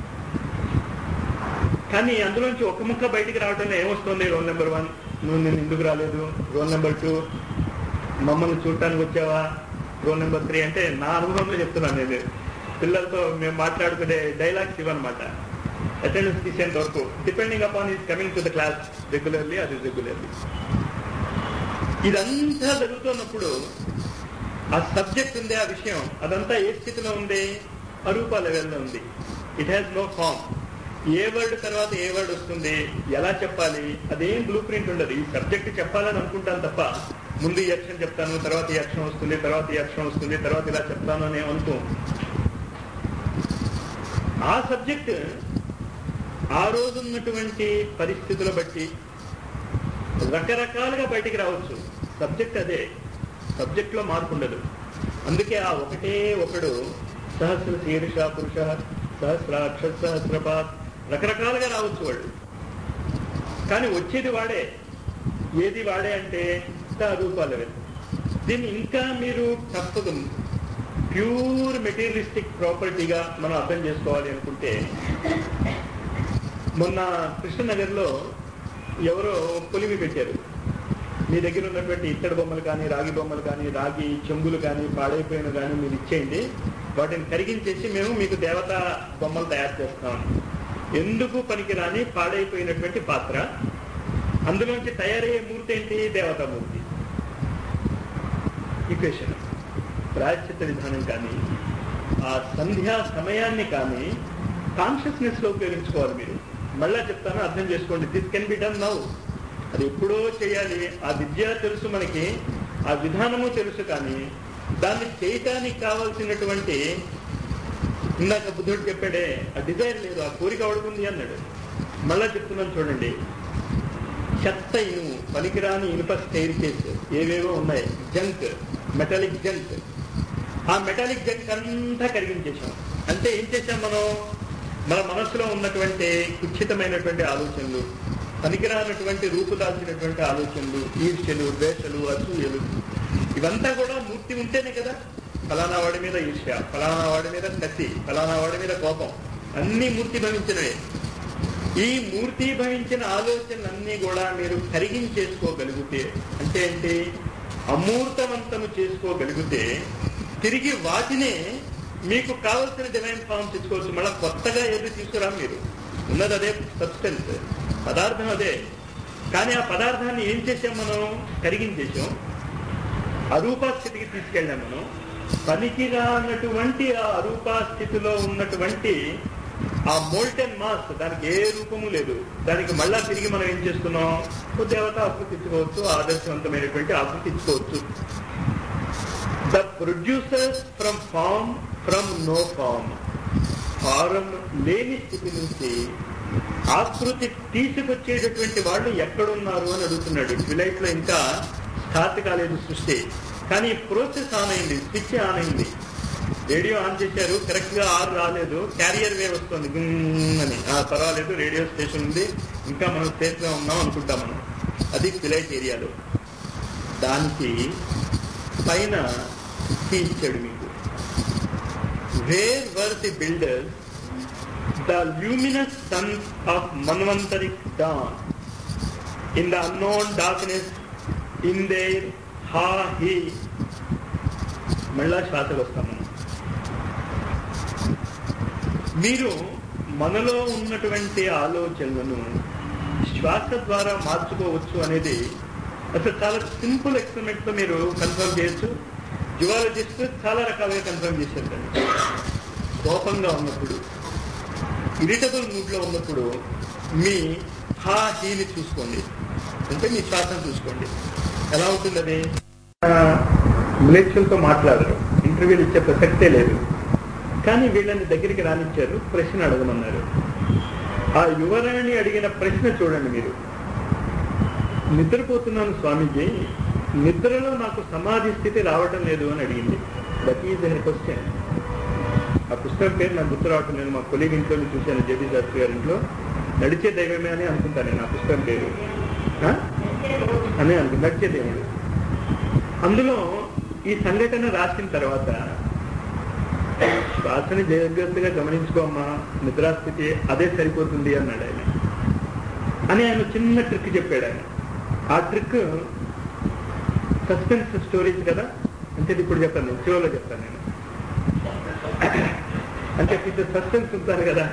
కానీ అందులోంచి ఒక ముక్క బయటికి రావడంలో ఏమొస్తుంది రోల్ నెంబర్ వన్ నువ్వు నేను ఎందుకు రాలేదు రోల్ నెంబర్ టూ మమ్మల్ని చూడటానికి వచ్చావా రోల్ నెంబర్ త్రీ అంటే నా అనుభవంలో చెప్తున్నాను నేను పిల్లలతో మేము మాట్లాడుకునే డైలాగ్స్ ఇవన్నమాట అటెండెన్స్ తీసేంత వరకు depending upon is coming to the class regularly అది రెగ్యులర్లీ ఇదంతా జరుగుతున్నప్పుడు ఆ సబ్జెక్ట్ ఉంది ఆ విషయం అదంతా ఏ స్థితిలో ఉంది అరూప లెవెల్లో ఉంది it has no form a word తర్వాత ఏ వర్డ్ వస్తుంది ఎలా చెప్పాలి అదేం బ్లూ ప్రింట్ ఉండదు ఈ సబ్జెక్ట్ చెప్పాలని అనుకుంటాను తప్ప ముందు ఈ అక్షరం చెప్తాను తర్వాత ఈ అక్షరం వస్తుంది తర్వాత ఈ అక్షరం వస్తుంది తర్వాత ఇలా చెప్తాను అని అనుకో ఆ సబ్జెక్ట్ ఆ రోజు ఉన్నటువంటి పరిస్థితులు బట్టి రకరకాలుగా బయటికి రావచ్చు సబ్జెక్ట్ అదే సబ్జెక్ట్ లో మార్పు ఉండదు అందుకే ఆ ఒకటే ఒకడు సహస్ర శీర్ష పురుష సహస్రాక్ష సహస్రపాత్ రకరకాలుగా రావచ్చు వాడు కానీ వచ్చేది వాడే ఏది వాడే అంటే రూపాలు దీన్ని ఇంకా మీరు తప్పదు ప్యూర్ మెటీరియలిస్టిక్ ప్రాపర్టీగా మనం అర్థం చేసుకోవాలి అనుకుంటే మొన్న కృష్ణనగర్లో ఎవరో కొలిమి పెట్టారు మీ దగ్గర ఉన్నటువంటి ఇత్తడి బొమ్మలు కానీ రాగి బొమ్మలు కానీ రాగి చెంబులు కానీ పాడైపోయిన కానీ మీరు ఇచ్చేయండి వాటిని కరిగించేసి మేము మీకు దేవతా బొమ్మలు తయారు చేస్తామని ఎందుకు పనికిరాని పాడైపోయినటువంటి పాత్ర అందులోంచి తయారయ్యే మూర్తి ఏంటి దేవతామూర్తి ఈక్వేషన్ ప్రాయశ్చిత్త విధానం కానీ ఆ సంధ్యా సమయాన్ని కానీ కాన్షియస్నెస్ లో ఉపయోగించుకోవాలి మీరు మళ్ళా చెప్తాను అర్థం చేసుకోండి this can be done now అది ఎప్పుడో చేయాలి ఆ విద్య తెలుసు మనకి ఆ విధానము తెలుసు కానీ దాన్ని చేయటానికి కావాల్సినటువంటి ఇందాక బుద్ధుడు చెప్పాడే ఆ డిజైర్ లేదు ఆ కోరిక అడుగుంది అన్నాడు మళ్ళా చెప్తున్నాను చూడండి చెత్త ఇనుము పనికిరాని ఇనుప స్టైర్ కేసు ఏవేవో ఉన్నాయి జంక్ మెటాలిక్ జంక్ ఆ మెటాలిక్ జంక్ అంతా కరిగించేశాం అంటే ఏం చేశాం మనం మన మనసులో ఉన్నటువంటి కుచ్చితమైనటువంటి ఆలోచనలు పనికిరానటువంటి రూపుదాల్చినటువంటి ఆలోచనలు ఈర్ష్యలు ద్వేషలు అసూయలు ఇవంతా కూడా మూర్తి ఉంటేనే కదా ఫలానా వాడి మీద ఈర్ష్య ఫలానా వాడి మీద కత్తి ఫలానా వాడి మీద కోపం అన్ని మూర్తి భవించినవే ఈ మూర్తీభవించిన ఆలోచనలన్నీ కూడా మీరు కరిగించేసుకోగలిగితే అంటే ఏంటి అమూర్తవంతము చేసుకోగలిగితే తిరిగి వాటినే మీకు కావలసిన డివైన్ ఫామ్ తెచ్చుకోవచ్చు మళ్ళీ కొత్తగా ఏది తీసుకురా మీరు ఉన్నది అదే సబ్స్టెన్స్ పదార్థం అదే కానీ ఆ పదార్థాన్ని ఏం చేసాం మనం కరిగించేసాం అరూపా స్థితికి తీసుకెళ్ళాం మనం పనికిరా అన్నటువంటి ఆ అరూపా స్థితిలో ఉన్నటువంటి ఆ మోల్టెన్ మాస్ దానికి ఏ రూపము లేదు దానికి మళ్ళా తిరిగి మనం ఏం చేస్తున్నాం ఓ దేవత ఆకృతి ఇచ్చుకోవచ్చు ఆదర్శవంతమైనటువంటి ఆకృతి ఇచ్చుకోవచ్చు the producers from form from no form form లేని స్థితి నుంచి ఆకృతి తీసుకొచ్చేటటువంటి వాళ్ళు ఎక్కడున్నారు అని అడుగుతున్నాడు ట్విలైట్ లో ఇంకా స్టార్ట్ కాలేదు సృష్టి కానీ ప్రోసెస్ ఆన్ అయింది స్విచ్ ఆన్ అయింది రేడియో ఆన్ చేశారు కరెక్ట్ గా ఆర్ రాలేదు క్యారియర్ వేవ్ వస్తుంది గుమ్ అని ఆ పర్వాలేదు రేడియో స్టేషన్ ఉంది ఇంకా మనం సేఫ్ గా ఉన్నాం అనుకుంటాం మనం అది ట్విలైట్ ఏరియాలో దానికి పైన కీ ఇచ్చాడు మీకు where were the builders the luminous sons of Manvantaric dawn in the unknown darkness in their ha he మళ్ళా శ్వాసకు వస్తాం మనం మీరు మనలో ఉన్నటువంటి ఆలోచనలను శ్వాస ద్వారా మార్చుకోవచ్చు అనేది అసలు చాలా సింపుల్ ఎక్స్పెరిమెంట్ తో మీరు కన్ఫర్మ్ చేయొచ్చు జువాలజిస్ట్ చాలా రకాలుగా కన్ఫర్మ్ చేశారు దాన్ని కోపంగా ఉన్నప్పుడు ఇరిటబుల్ మూడ్ లో ఉన్నప్పుడు మీ హా హీని చూసుకోండి అంటే మీ శ్వాసను చూసుకోండి ఎలా ఉంటుంది అది మిలేక్షన్తో మాట్లాడరు ఇంటర్వ్యూలు ఇచ్చే ప్రసక్తే లేదు కానీ వీళ్ళని దగ్గరికి రానిచ్చారు ప్రశ్న అడగమన్నారు ఆ యువరాణి అడిగిన ప్రశ్న చూడండి మీరు నిద్రపోతున్నాను స్వామీజీ నిద్రలో నాకు సమాధి స్థితి రావటం లేదు అని అడిగింది దట్ ఈజ్ ఎన్ క్వశ్చన్ ఆ పుస్తకం పేరు నాకు గుర్తు రావటం నేను మా కొలీగ్ ఇంట్లో చూశాను జేబీ శాస్త్రి గారి ఇంట్లో నడిచే దైవమే అని అనుకుంటాను నేను ఆ పుస్తకం పేరు ఆ? అనే అనుకు నడిచే దేవుడు అందులో ఈ సంఘటన రాసిన తర్వాత శ్వాసని జాగ్రత్తగా గమనించుకోమ్మా నిద్రాస్థితి అదే సరిపోతుంది అన్నాడు ఆయన అని ఆయన చిన్న ట్రిక్ చెప్పాడు ఆయన ఆ ట్రిక్ సస్పెన్స్ స్టోరీస్ కదా అంటే ఇది ఇప్పుడు చెప్పాను నేను చివరిలో చెప్తాను నేను అంటే కొంచెం సస్పెన్స్ ఉంటారు కదా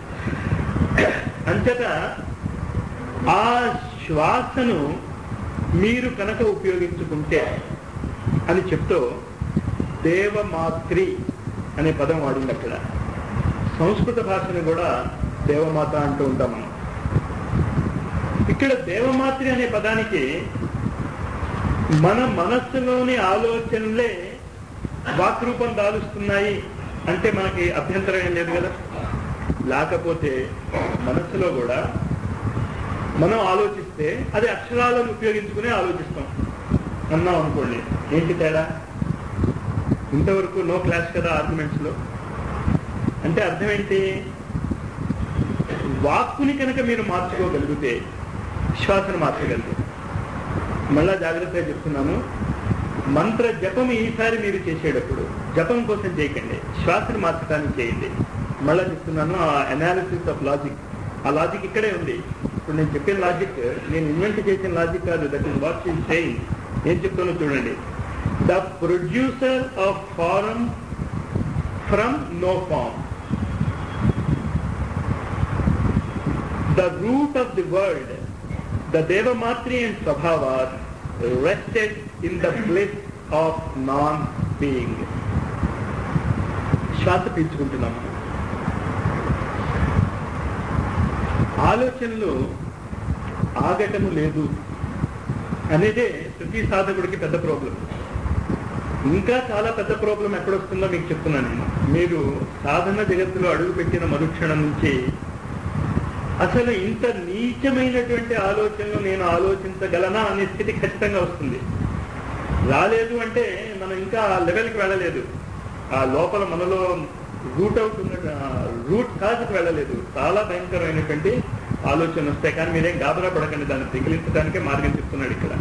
అంతట ఆ శ్వాసను మీరు కనుక ఉపయోగించుకుంటే అని చెప్తూ దేవమాత్రి అనే పదం వాడింది అక్కడ సంస్కృత భాషను కూడా దేవమాత అంటూ ఉంటాం మనం ఇక్కడ దేవమాత్రి అనే పదానికి మన మనస్సులోని ఆలోచనలే వాక్రూపం దాలుస్తున్నాయి అంటే మనకి అభ్యంతరం ఏం లేదు కదా లేకపోతే మనస్సులో కూడా మనం ఆలోచిస్తే అది అక్షరాలను ఉపయోగించుకుని ఆలోచిస్తాం అన్నాం అనుకోండి ఏంటి తేడా ఇంతవరకు నో క్లాస్ కదా ఆర్గ్యుమెంట్స్ లో అంటే అర్థం ఏంటి వాక్కుని కనుక మీరు మార్చుకోగలిగితే శ్వాసను మార్చగలరు మళ్ళా జాగ్రత్తగా చెప్తున్నాను మంత్ర జపం ఈసారి మీరు చేసేటప్పుడు జపం కోసం చేయకండి శ్వాసను మార్చడానికి చేయండి మళ్ళా చెప్తున్నాను ఆ అనాలిసిస్ ఆఫ్ లాజిక్ ఆ లాజిక్ ఇక్కడే ఉంది ఇప్పుడు నేను చెప్పిన లాజిక్ నేను ఇన్వెంట్ చేసిన లాజిక్ కాదు that is what is saying ఏం చెప్తానో చూడండి the producer of form from no form the root of the world the దేవమాత్రి and స్వభావాత్ rested in the bliss of non-being. శ్వాస పీల్చుకుంటున్నాం మనం. ఆలోచనలు ఆగటము లేదు అనేదే ప్రతి సాధకుడికి పెద్ద ప్రాబ్లం ఇంకా చాలా పెద్ద ప్రాబ్లం ఎక్కడొస్తుందో మీకు చెప్తున్నాను నేను మీరు సాధన జగత్తులో అడుగు పెట్టిన మరుక్షణం నుంచి అసలు ఇంత నీచమైనటువంటి ఆలోచనలు నేను ఆలోచించగలనా అనే స్థితి ఖచ్చితంగా వస్తుంది రాలేదు అంటే మనం ఇంకా ఆ లెవెల్కి వెళ్ళలేదు ఆ లోపల మనలో రూట్ అవుట్ ఉన్న రూట్ కాజుకు వెళ్ళలేదు చాలా భయంకరమైనటువంటి ఆలోచన వస్తాయి కానీ మీరేం గాబరా పడకండి దాన్ని తగిలించడానికే మార్గం చెప్తున్నాడు ఇక్కడ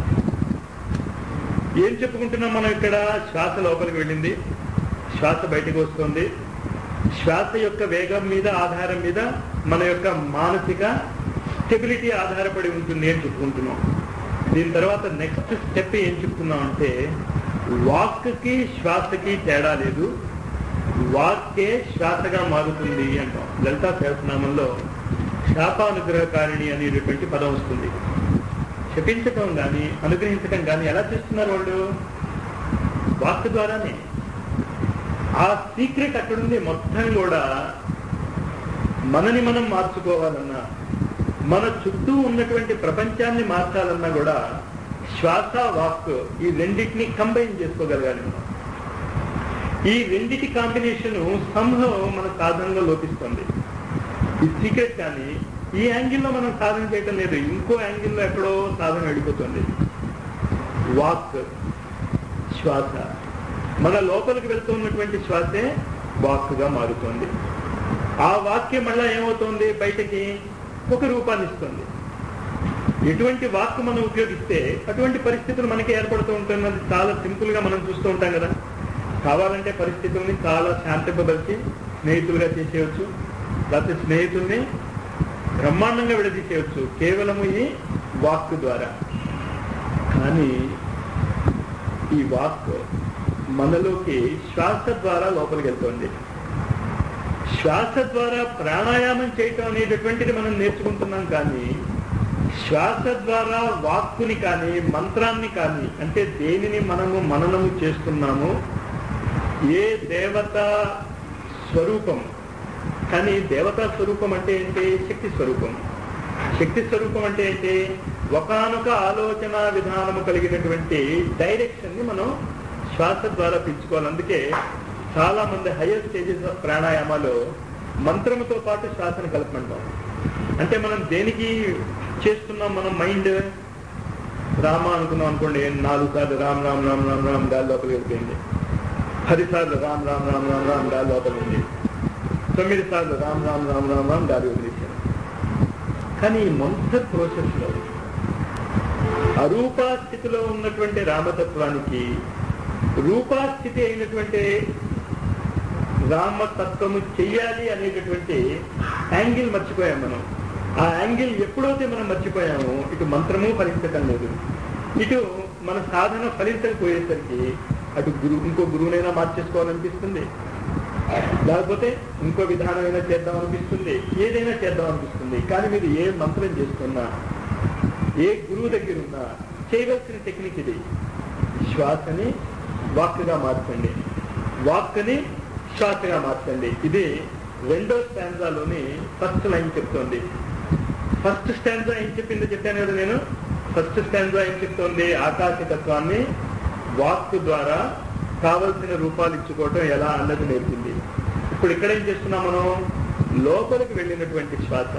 ఏం చెప్పుకుంటున్నాం మనం ఇక్కడ శ్వాస లోపలికి వెళ్ళింది శ్వాస బయటకు వస్తుంది శ్వాస యొక్క వేగం మీద ఆధారం మీద మన యొక్క మానసిక స్టెబిలిటీ ఆధారపడి ఉంటుంది అని చెప్పుకుంటున్నాం దీని తర్వాత నెక్స్ట్ స్టెప్ ఏం చెప్తున్నాం అంటే వాక్కి శ్వాసకి తేడా లేదు వాక్కే శ్వాసగా మారుతుంది అంటాం లలితా సహస్రనామంలో శాపానుగ్రహకారిణి అనేటటువంటి పదం వస్తుంది శపించటం కానీ అనుగ్రహించటం కానీ ఎలా చేస్తున్నారు వాళ్ళు వాక్ ద్వారానే ఆ సీక్రెట్ అక్కడుంది మొత్తం కూడా మనని మనం మార్చుకోవాలన్నా మన చుట్టూ ఉన్నటువంటి ప్రపంచాన్ని మార్చాలన్నా కూడా శ్వాస వాక్ ఈ రెండింటిని కంబైన్ చేసుకోగలగాలి మనం ఈ రెండిటి కాంబినేషన్ సంభవం మన సాధనలో లోపిస్తుంది ఈ సీక్రెట్ కానీ ఈ యాంగిల్లో మనం సాధన చేయటం లేదు ఇంకో యాంగిల్లో ఎక్కడో సాధన వెళ్ళిపోతుంది వాక్ శ్వాస మన లోపలికి వెళ్తున్నటువంటి శ్వాసే వాక్గా మారుతుంది ఆ వాక్యం మళ్ళా ఏమవుతుంది బయటకి ఒక రూపాన్ని ఇస్తుంది ఎటువంటి వాక్ మనం ఉపయోగిస్తే అటువంటి పరిస్థితులు మనకి ఏర్పడుతూ ఉంటున్నది చాలా సింపుల్ గా మనం చూస్తూ ఉంటాం కదా కావాలంటే పరిస్థితుల్ని చాలా శాంతింపబరిచి స్నేహితులుగా చేసేయచ్చు లేకపోతే స్నేహితుల్ని బ్రహ్మాండంగా విడదీసేయచ్చు కేవలము ఈ వాక్ ద్వారా కానీ ఈ వాక్ మనలోకి శ్వాస ద్వారా లోపలికి వెళ్తుంది శ్వాస ద్వారా ప్రాణాయామం చేయటం అనేటటువంటిది మనం నేర్చుకుంటున్నాం కానీ శ్వాస ద్వారా వాక్కుని కానీ మంత్రాన్ని కానీ అంటే దేనిని మనము మననము చేస్తున్నామో ఏ దేవత స్వరూపం కానీ దేవతా స్వరూపం అంటే ఏంటి శక్తి స్వరూపం శక్తి స్వరూపం అంటే ఏంటి ఒకనొక ఆలోచన విధానము కలిగినటువంటి డైరెక్షన్ ని మనం శ్వాస ద్వారా పెంచుకోవాలి అందుకే చాలా మంది హయ్యర్ స్టేజెస్ ఆఫ్ ప్రాణాయామాలో మంత్రముతో పాటు శ్వాసను కలపమంటాం అంటే మనం దేనికి చేస్తున్నాం మనం మైండ్ రామ అనుకున్నాం అనుకోండి నాలుగు సార్లు రామ్ రామ్ రామ్ రామ్ రామ్ గాలి లోపలికి వెళ్ళిపోయింది పది సార్లు రామ్ రామ్ రామ్ రామ్ రామ్ గాలి లోపల ఉంది తొమ్మిది సార్లు రామ్ రామ్ రామ్ రామ్ రామ్ గాలి వదిలేశారు కానీ ఈ మొత్తం ప్రాసెస్ లో అరూపా స్థితిలో ఉన్నటువంటి రామతత్వానికి రూపాస్థితి అయినటువంటి రామతత్వము చెయ్యాలి అనేటటువంటి యాంగిల్ మర్చిపోయాం మనం ఆ యాంగిల్ ఎప్పుడైతే మనం మర్చిపోయామో ఇటు మంత్రము ఫలించటం లేదు ఇటు మన సాధన ఫలించకపోయేసరికి అటు గురువు ఇంకో గురువునైనా మార్చేసుకోవాలనిపిస్తుంది లేకపోతే ఇంకో విధానమైనా చేద్దాం అనిపిస్తుంది ఏదైనా చేద్దాం అనిపిస్తుంది కానీ మీరు ఏ మంత్రం చేస్తున్నా ఏ గురువు దగ్గర ఉన్నా చేయవలసిన టెక్నిక్ ఇది శ్వాసని వాక్గా మార్చండి వాక్ని శ్వాసగా మార్చండి ఇది రెండో స్టాంజాలోని ఫస్ట్ లైన్ చెప్తోంది ఫస్ట్ స్టాంజా ఏం చెప్పిందో చెప్పాను కదా నేను ఫస్ట్ స్టాంజా ఏం చెప్తోంది ఆకాశతత్వాన్ని వాక్ ద్వారా కావలసిన రూపాలు ఇచ్చుకోవటం ఎలా అన్నది నేర్పింది ఇప్పుడు ఇక్కడ ఏం చేస్తున్నాం మనం లోపలికి వెళ్ళినటువంటి శ్వాస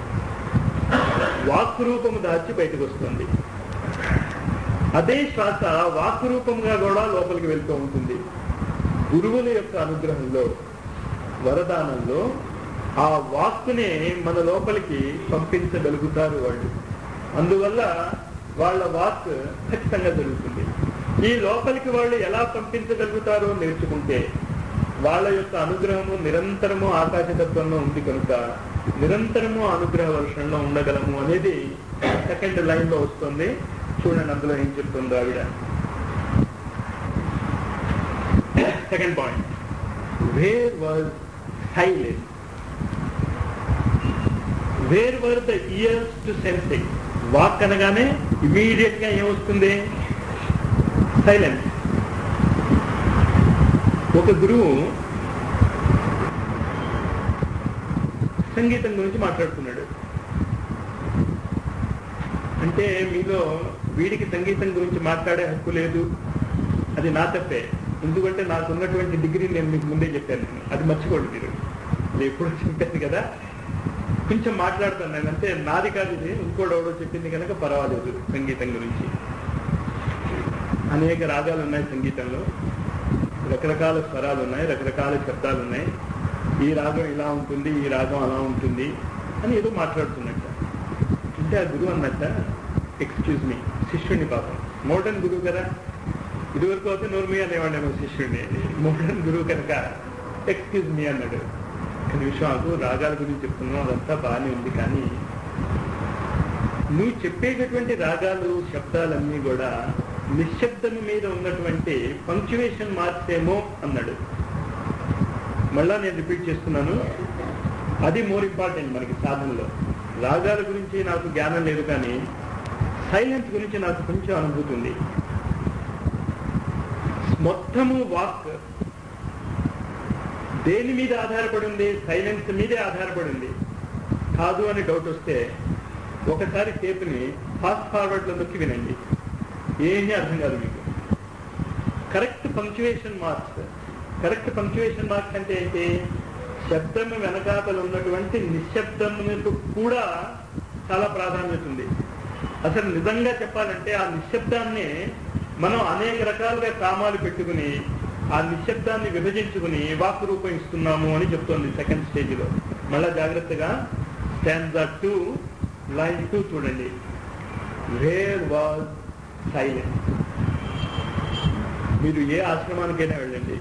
వాక్ రూపము దాచి బయటకు వస్తుంది అదే శ్వాస వాక్ రూపంగా కూడా లోపలికి వెళ్తూ ఉంటుంది గురువుల యొక్క అనుగ్రహంలో వరదానంలో ఆ వాక్కునే మన లోపలికి పంపించగలుగుతారు వాళ్ళు అందువల్ల వాళ్ళ వాక్ ఖచ్చితంగా జరుగుతుంది ఈ లోపలికి వాళ్ళు ఎలా పంపించగలుగుతారో నేర్చుకుంటే వాళ్ళ యొక్క అనుగ్రహము నిరంతరము ఆకాశతత్వంలో ఉంది కనుక నిరంతరము అనుగ్రహ వర్షంలో ఉండగలము అనేది సెకండ్ లైన్ లో వస్తుంది చూడండి అందులో ఏం చెప్తుందో ఆవిడ second point where was silence where were the ears to sensing వాక్ అనగానే ఇమీడియట్ గా ఏమొస్తుంది సైలెన్స్ ఒక గురువు సంగీతం గురించి మాట్లాడుతున్నాడు అంటే మీలో వీడికి సంగీతం గురించి మాట్లాడే హక్కు లేదు అది నా తప్పే ఎందుకంటే నాకు ఉన్నటువంటి డిగ్రీ నేను మీకు ముందే చెప్పాను నేను అది మర్చిపోండి మీరు ఇది ఎప్పుడు చెప్పాను కదా కొంచెం మాట్లాడుతాను నేను అంటే నాది కాదు ఇది ఇంకోటి ఎవడో చెప్పింది కనుక పర్వాలేదు సంగీతం గురించి అనేక రాగాలు ఉన్నాయి సంగీతంలో రకరకాల స్వరాలు ఉన్నాయి రకరకాల శబ్దాలు ఉన్నాయి ఈ రాగం ఇలా ఉంటుంది ఈ రాగం అలా ఉంటుంది అని ఏదో మాట్లాడుతున్నట్ట అంటే ఆ గురువు అన్నట్ట ఎక్స్క్యూజ్ మీ శిష్యుడిని పాపం మోడర్న్ గురువు కదా ఇదివరకు అయితే నోర్మి అనేవాడేమో శిష్యుడిని మోడర్న్ గురువు కనుక ఎక్స్క్యూజ్ మీ అన్నాడు ఒక నిమిషం ఆకు రాగాల గురించి చెప్తున్నావు అదంతా బాగానే ఉంది కానీ నువ్వు చెప్పేటటువంటి రాగాలు శబ్దాలన్నీ కూడా నిశ్శబ్దం మీద ఉన్నటువంటి పంక్చువేషన్ మార్చేమో అన్నాడు మళ్ళా నేను రిపీట్ చేస్తున్నాను అది మోర్ ఇంపార్టెంట్ మనకి సాధనలో రాగాల గురించి నాకు జ్ఞానం లేదు కానీ సైలెన్స్ గురించి నాకు కొంచెం అనుభూతి ఉంది మొత్తము వాక్ దేని మీద ఆధారపడి ఉంది సైలెన్స్ మీదే ఆధారపడి ఉంది కాదు అని డౌట్ వస్తే ఒకసారి టేపుని ఫాస్ట్ ఫార్వర్డ్లో నొక్కి వినండి ఏమీ అర్థం కాదు మీకు correct punctuation marks correct punctuation marks అంటే ఏంటి శబ్దము వెనకాతలు ఉన్నటువంటి నిశ్శబ్దమునకు కూడా చాలా ప్రాధాన్యత ఉంది అసలు నిజంగా చెప్పాలంటే ఆ నిశ్శబ్దాన్ని మనం అనేక రకాలుగా కామాలు పెట్టుకుని ఆ నిశ్శబ్దాన్ని విభజించుకుని వాక్ రూపం ఇస్తున్నాము అని చెప్తోంది సెకండ్ స్టేజ్లో మళ్ళా జాగ్రత్తగా స్టాండ్జా టూ లైన్ టూ చూడండి వేర్ వాజ్ సైలెన్స్ మీరు ఏ ఆశ్రమానికైనా వెళ్ళండి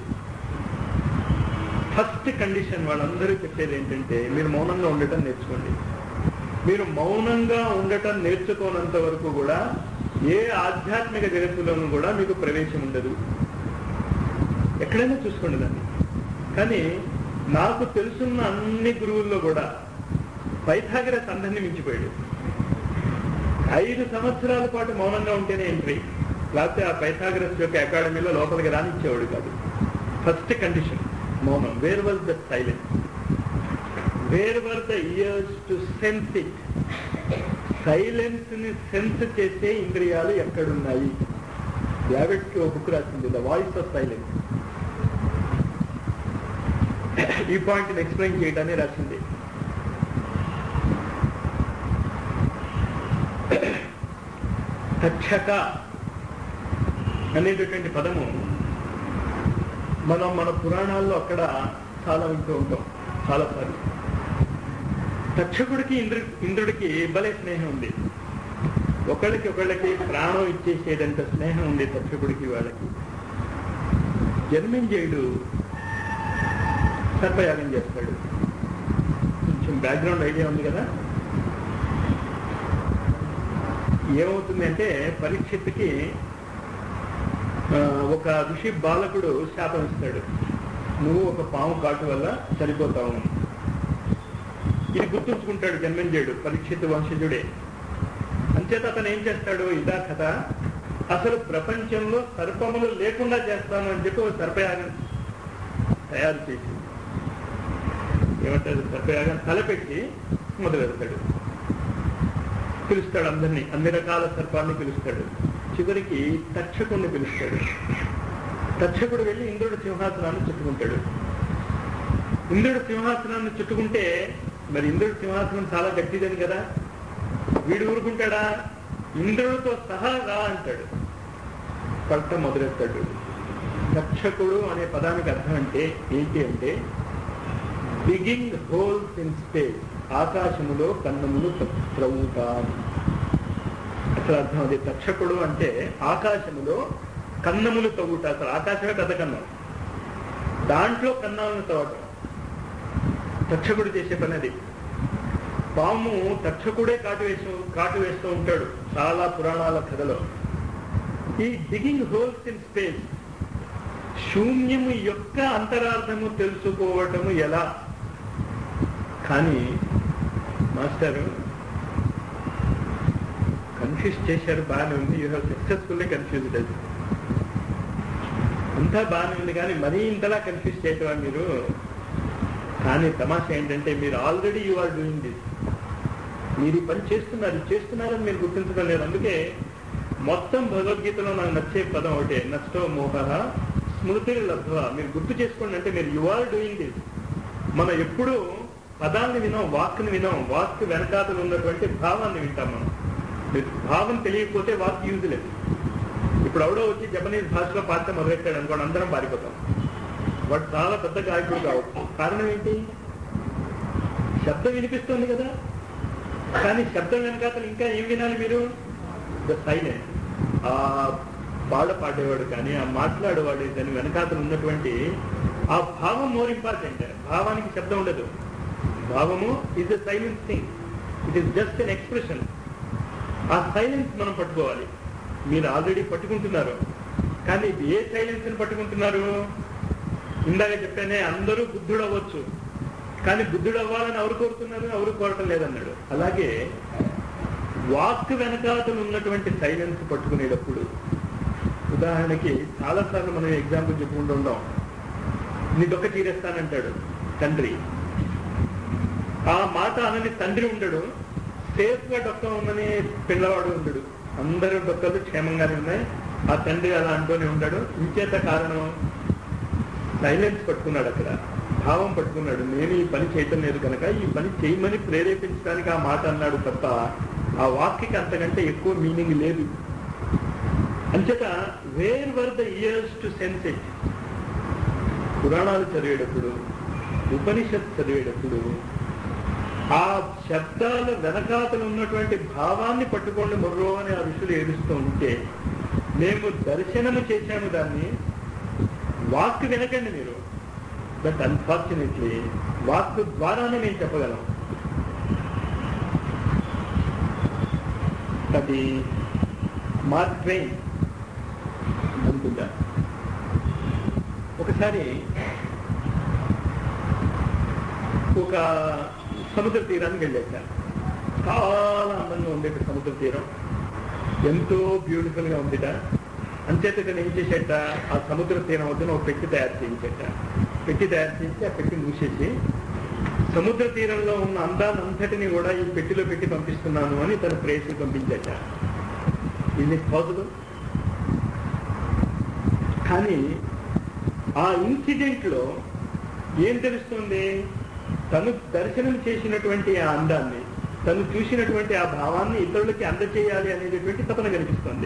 ఫస్ట్ కండిషన్ వాళ్ళందరూ చెప్పేది ఏంటంటే మీరు మౌనంగా ఉండటం నేర్చుకోండి మీరు మౌనంగా ఉండటం నేర్చుకోనంత వరకు కూడా ఏ ఆధ్యాత్మిక జగత్తులోనూ కూడా మీకు ప్రవేశం ఉండదు ఎక్కడైనా చూసుకోండి దాన్ని కానీ నాకు తెలుసున్న అన్ని గురువుల్లో కూడా పైథాగరస్ అందరినీ మించిపోయాడు ఐదు సంవత్సరాల పాటు మౌనంగా ఉంటేనే ఎంట్రీ లేకపోతే ఆ పైథాగరస్ యొక్క అకాడమీలో లోపలికి రానిచ్చేవాడు కాదు ఫస్ట్ కండిషన్ మౌనం where was the silence where were the ears to sense it silence ని సెన్స్ చేసే ఇంద్రియాలు ఎక్కడున్నాయి యావెట్ కి ఒక బుక్ రాసింది ద వాయిస్ ఆఫ్ సైలెన్స్ ఈ పాయింట్ ఎక్స్ప్లెయిన్ చేయడాన్ని రాసింది తక్షక అనేటటువంటి పదము మనం మన పురాణాల్లో అక్కడ చాలా వింటూ ఉంటాం చాలా సార్లు తక్షకుడికి ఇంద్రు ఇంద్రుడికి భలే స్నేహం ఉంది ఒకళ్ళకి ఒకళ్ళకి ప్రాణం ఇచ్చేసేటంత స్నేహం ఉంది తక్షకుడికి వాళ్ళకి జన్మించేయుడు సర్పయాగం చేస్తాడు కొంచెం బ్యాక్గ్రౌండ్ ఐడియా ఉంది కదా ఏమవుతుంది అంటే పరీక్షత్తుకి ఆ, ఒక ఋషి బాలకుడు శాపం ఇస్తాడు నువ్వు ఒక పాము కాటు వల్ల చనిపోతావు అని. ఇది గుర్తుంచుకుంటాడు జన్మంజయుడు పరీక్షిత్ వంశజుడే అంచేత అతను ఏం చేస్తాడు ఇదా కథ అసలు ప్రపంచంలో సర్పములు లేకుండా చేస్తాను అని చెప్పి ఒక సర్పయాగం తయారు చేసి ఏమంటారు సర్పయాగం తలపెట్టి మొదలెడతాడు పిలుస్తాడు అందరినీ అన్ని రకాల సర్పాన్ని పిలుస్తాడు చివరికి తక్షకుడిని పిలుస్తాడు తక్షకుడు వెళ్ళి ఇంద్రుడు సింహాసనాన్ని చుట్టుకుంటాడు ఇంద్రుడు సింహాసనాన్ని చుట్టుకుంటే మరి ఇంద్రుడు సింహాసనం చాలా గట్టిదని కదా వీడు ఊరుకుంటాడా ఇంద్రుడితో సహా రా అంటాడు పట్ట మొదలెత్తాడు తక్షకుడు అనే పదానికి అర్థం అంటే ఏంటి అంటే బిగింగ్ హోల్స్ ఇన్ స్పేస్ ఆకాశములో కన్నములు త్రవుట అని అసలు అర్థం అది తక్షకుడు అంటే ఆకాశములో కన్నములు తవ్వుట అసలు ఆకాశమే పెద్ద కన్నం దాంట్లో కన్నాలను తవ్వటం తక్షకుడు చేసే పని అది పాము తక్షకుడే కాటు వేస్తూ కాటు వేస్తూ ఉంటాడు చాలా పురాణాల కథలో ఈ డిగింగ్ హోల్స్ ఇన్ స్పేస్ శూన్యము యొక్క అంతరార్థము తెలుసుకోవటము ఎలా కానీ మాస్టారు కన్ఫ్యూజ్ చేశారు బాగానే ఉంది యూ హ్యావ్ సక్సెస్ఫుల్లీ కన్ఫ్యూజ్డ్ అది అంతా బాగానే ఉంది కానీ మరీ ఇంతలా కన్ఫ్యూజ్ చేయటం మీరు కానీ తమాషా ఏంటంటే మీరు already you are doing this మీరు ఈ పని చేస్తున్నారు చేస్తున్నారని మీరు గుర్తించడం లేదు అందుకే మొత్తం భగవద్గీతలో నాకు నచ్చే పదం ఒకటే నష్టో మోహ స్మృతి లబ్ధ మీరు గుర్తు చేసుకోండి అంటే మీరు యు ఆర్ డూయింగ్ దిస్ మనం ఎప్పుడు పదాన్ని వినాం వాక్ని వినాం వాక్ వెనకాతలు ఉన్నటువంటి భావాన్ని వింటాం మనం మీరు భావం తెలియకపోతే వాక్ యూజ్ లేదు ఇప్పుడు ఎవడో వచ్చి జపనీస్ భాషలో పాఠ్యం మొదలెట్టాడు అనుకోండి అందరం పారిపోతాం వాడు చాలా పెద్ద గాయకుడు కావచ్చు కారణం ఏంటి శబ్దం వినిపిస్తుంది కదా కానీ శబ్దం వెనకాతలు ఇంకా ఏం వినాలి మీరు ద సైలెన్స్ ఆ పాట పాడేవాడు కానీ ఆ మాట్లాడేవాడు దాని వెనకాతలు ఉన్నటువంటి ఆ భావం మోర్ ఇంపార్టెంట్ భావానికి శబ్దం ఉండదు భావము is a silence thing it is just an expression ఆ సైలెన్స్ మనం పట్టుకోవాలి మీరు ఆల్రెడీ పట్టుకుంటున్నారు కానీ ఏ సైలెన్స్ ని పట్టుకుంటున్నారు ఇందాక చెప్పానే అందరూ బుద్ధుడు అవ్వచ్చు కానీ బుద్ధుడు అవ్వాలని ఎవరు కోరుతున్నారు ఎవరు కోరటం లేదన్నాడు అలాగే వాక్ వెనకాతలు ఉన్నటువంటి సైలెన్స్ పట్టుకునేటప్పుడు ఉదాహరణకి చాలాసార్లు మనం ఎగ్జాంపుల్ చెప్పుకుంటూ ఉంటాం నీ దొక్క తీరేస్తానంటాడు తండ్రి ఆ మాట అనని తండ్రి ఉండడు సేఫ్ గా డొక్క ఉందని పిల్లవాడు ఉండడు అందరూ డొక్కలు క్షేమంగానే ఉన్నాయి ఆ తండ్రి అలా అంటూనే ఉంటాడు ఇంచేత కారణం సైలెన్స్ పట్టుకున్నాడు అక్కడ భావం పట్టుకున్నాడు నేను ఈ పని చేయటం లేదు కనుక ఈ పని చేయమని ప్రేరేపించడానికి ఆ మాట అన్నాడు తప్ప ఆ వాక్యకి అంతకంటే ఎక్కువ మీనింగ్ లేదు అంచేత where were the ears to sense it పురాణాలు చదివేటప్పుడు ఉపనిషత్ చదివేటప్పుడు ఆ శబ్దాల వెనకాతలు ఉన్నటువంటి భావాన్ని పట్టుకోండి మొర్రో అని ఆ ఋషులు ఏడుస్తూ ఉంటే మేము దర్శనము చేశాము దాన్ని వాక్ వినకండి మీరు బట్ అన్ఫార్చునేట్లీ వాక్ ద్వారానే మేము చెప్పగలం అది మార్క్ ట్రైన్ అనుకుంటా ఒకసారి ఒక సముద్ర తీరానికి వెళ్ళాక చాలా అందంగా ఉండేట సముద్ర తీరం ఎంతో బ్యూటిఫుల్ గా ఉందిట అంచేత ఇతను ఏం చేసేట ఆ సముద్ర తీరం వద్ద ఒక పెట్టి తయారు చేయించేట పెట్టి తయారు చేసి ఆ పెట్టి మూసేసి సముద్ర తీరంలో ఉన్న అందానంతటిని కూడా ఈ పెట్టిలో పెట్టి పంపిస్తున్నాను అని తన ప్రేసి పంపించట ఇది పాసిబుల్ కానీ ఆ ఇన్సిడెంట్ లో ఏం తెలుస్తుంది తను దర్శనం చేసినటువంటి ఆ అందాన్ని తను చూసినటువంటి ఆ భావాన్ని ఇతరులకి అందచేయాలి అనేటటువంటి తపన కనిపిస్తుంది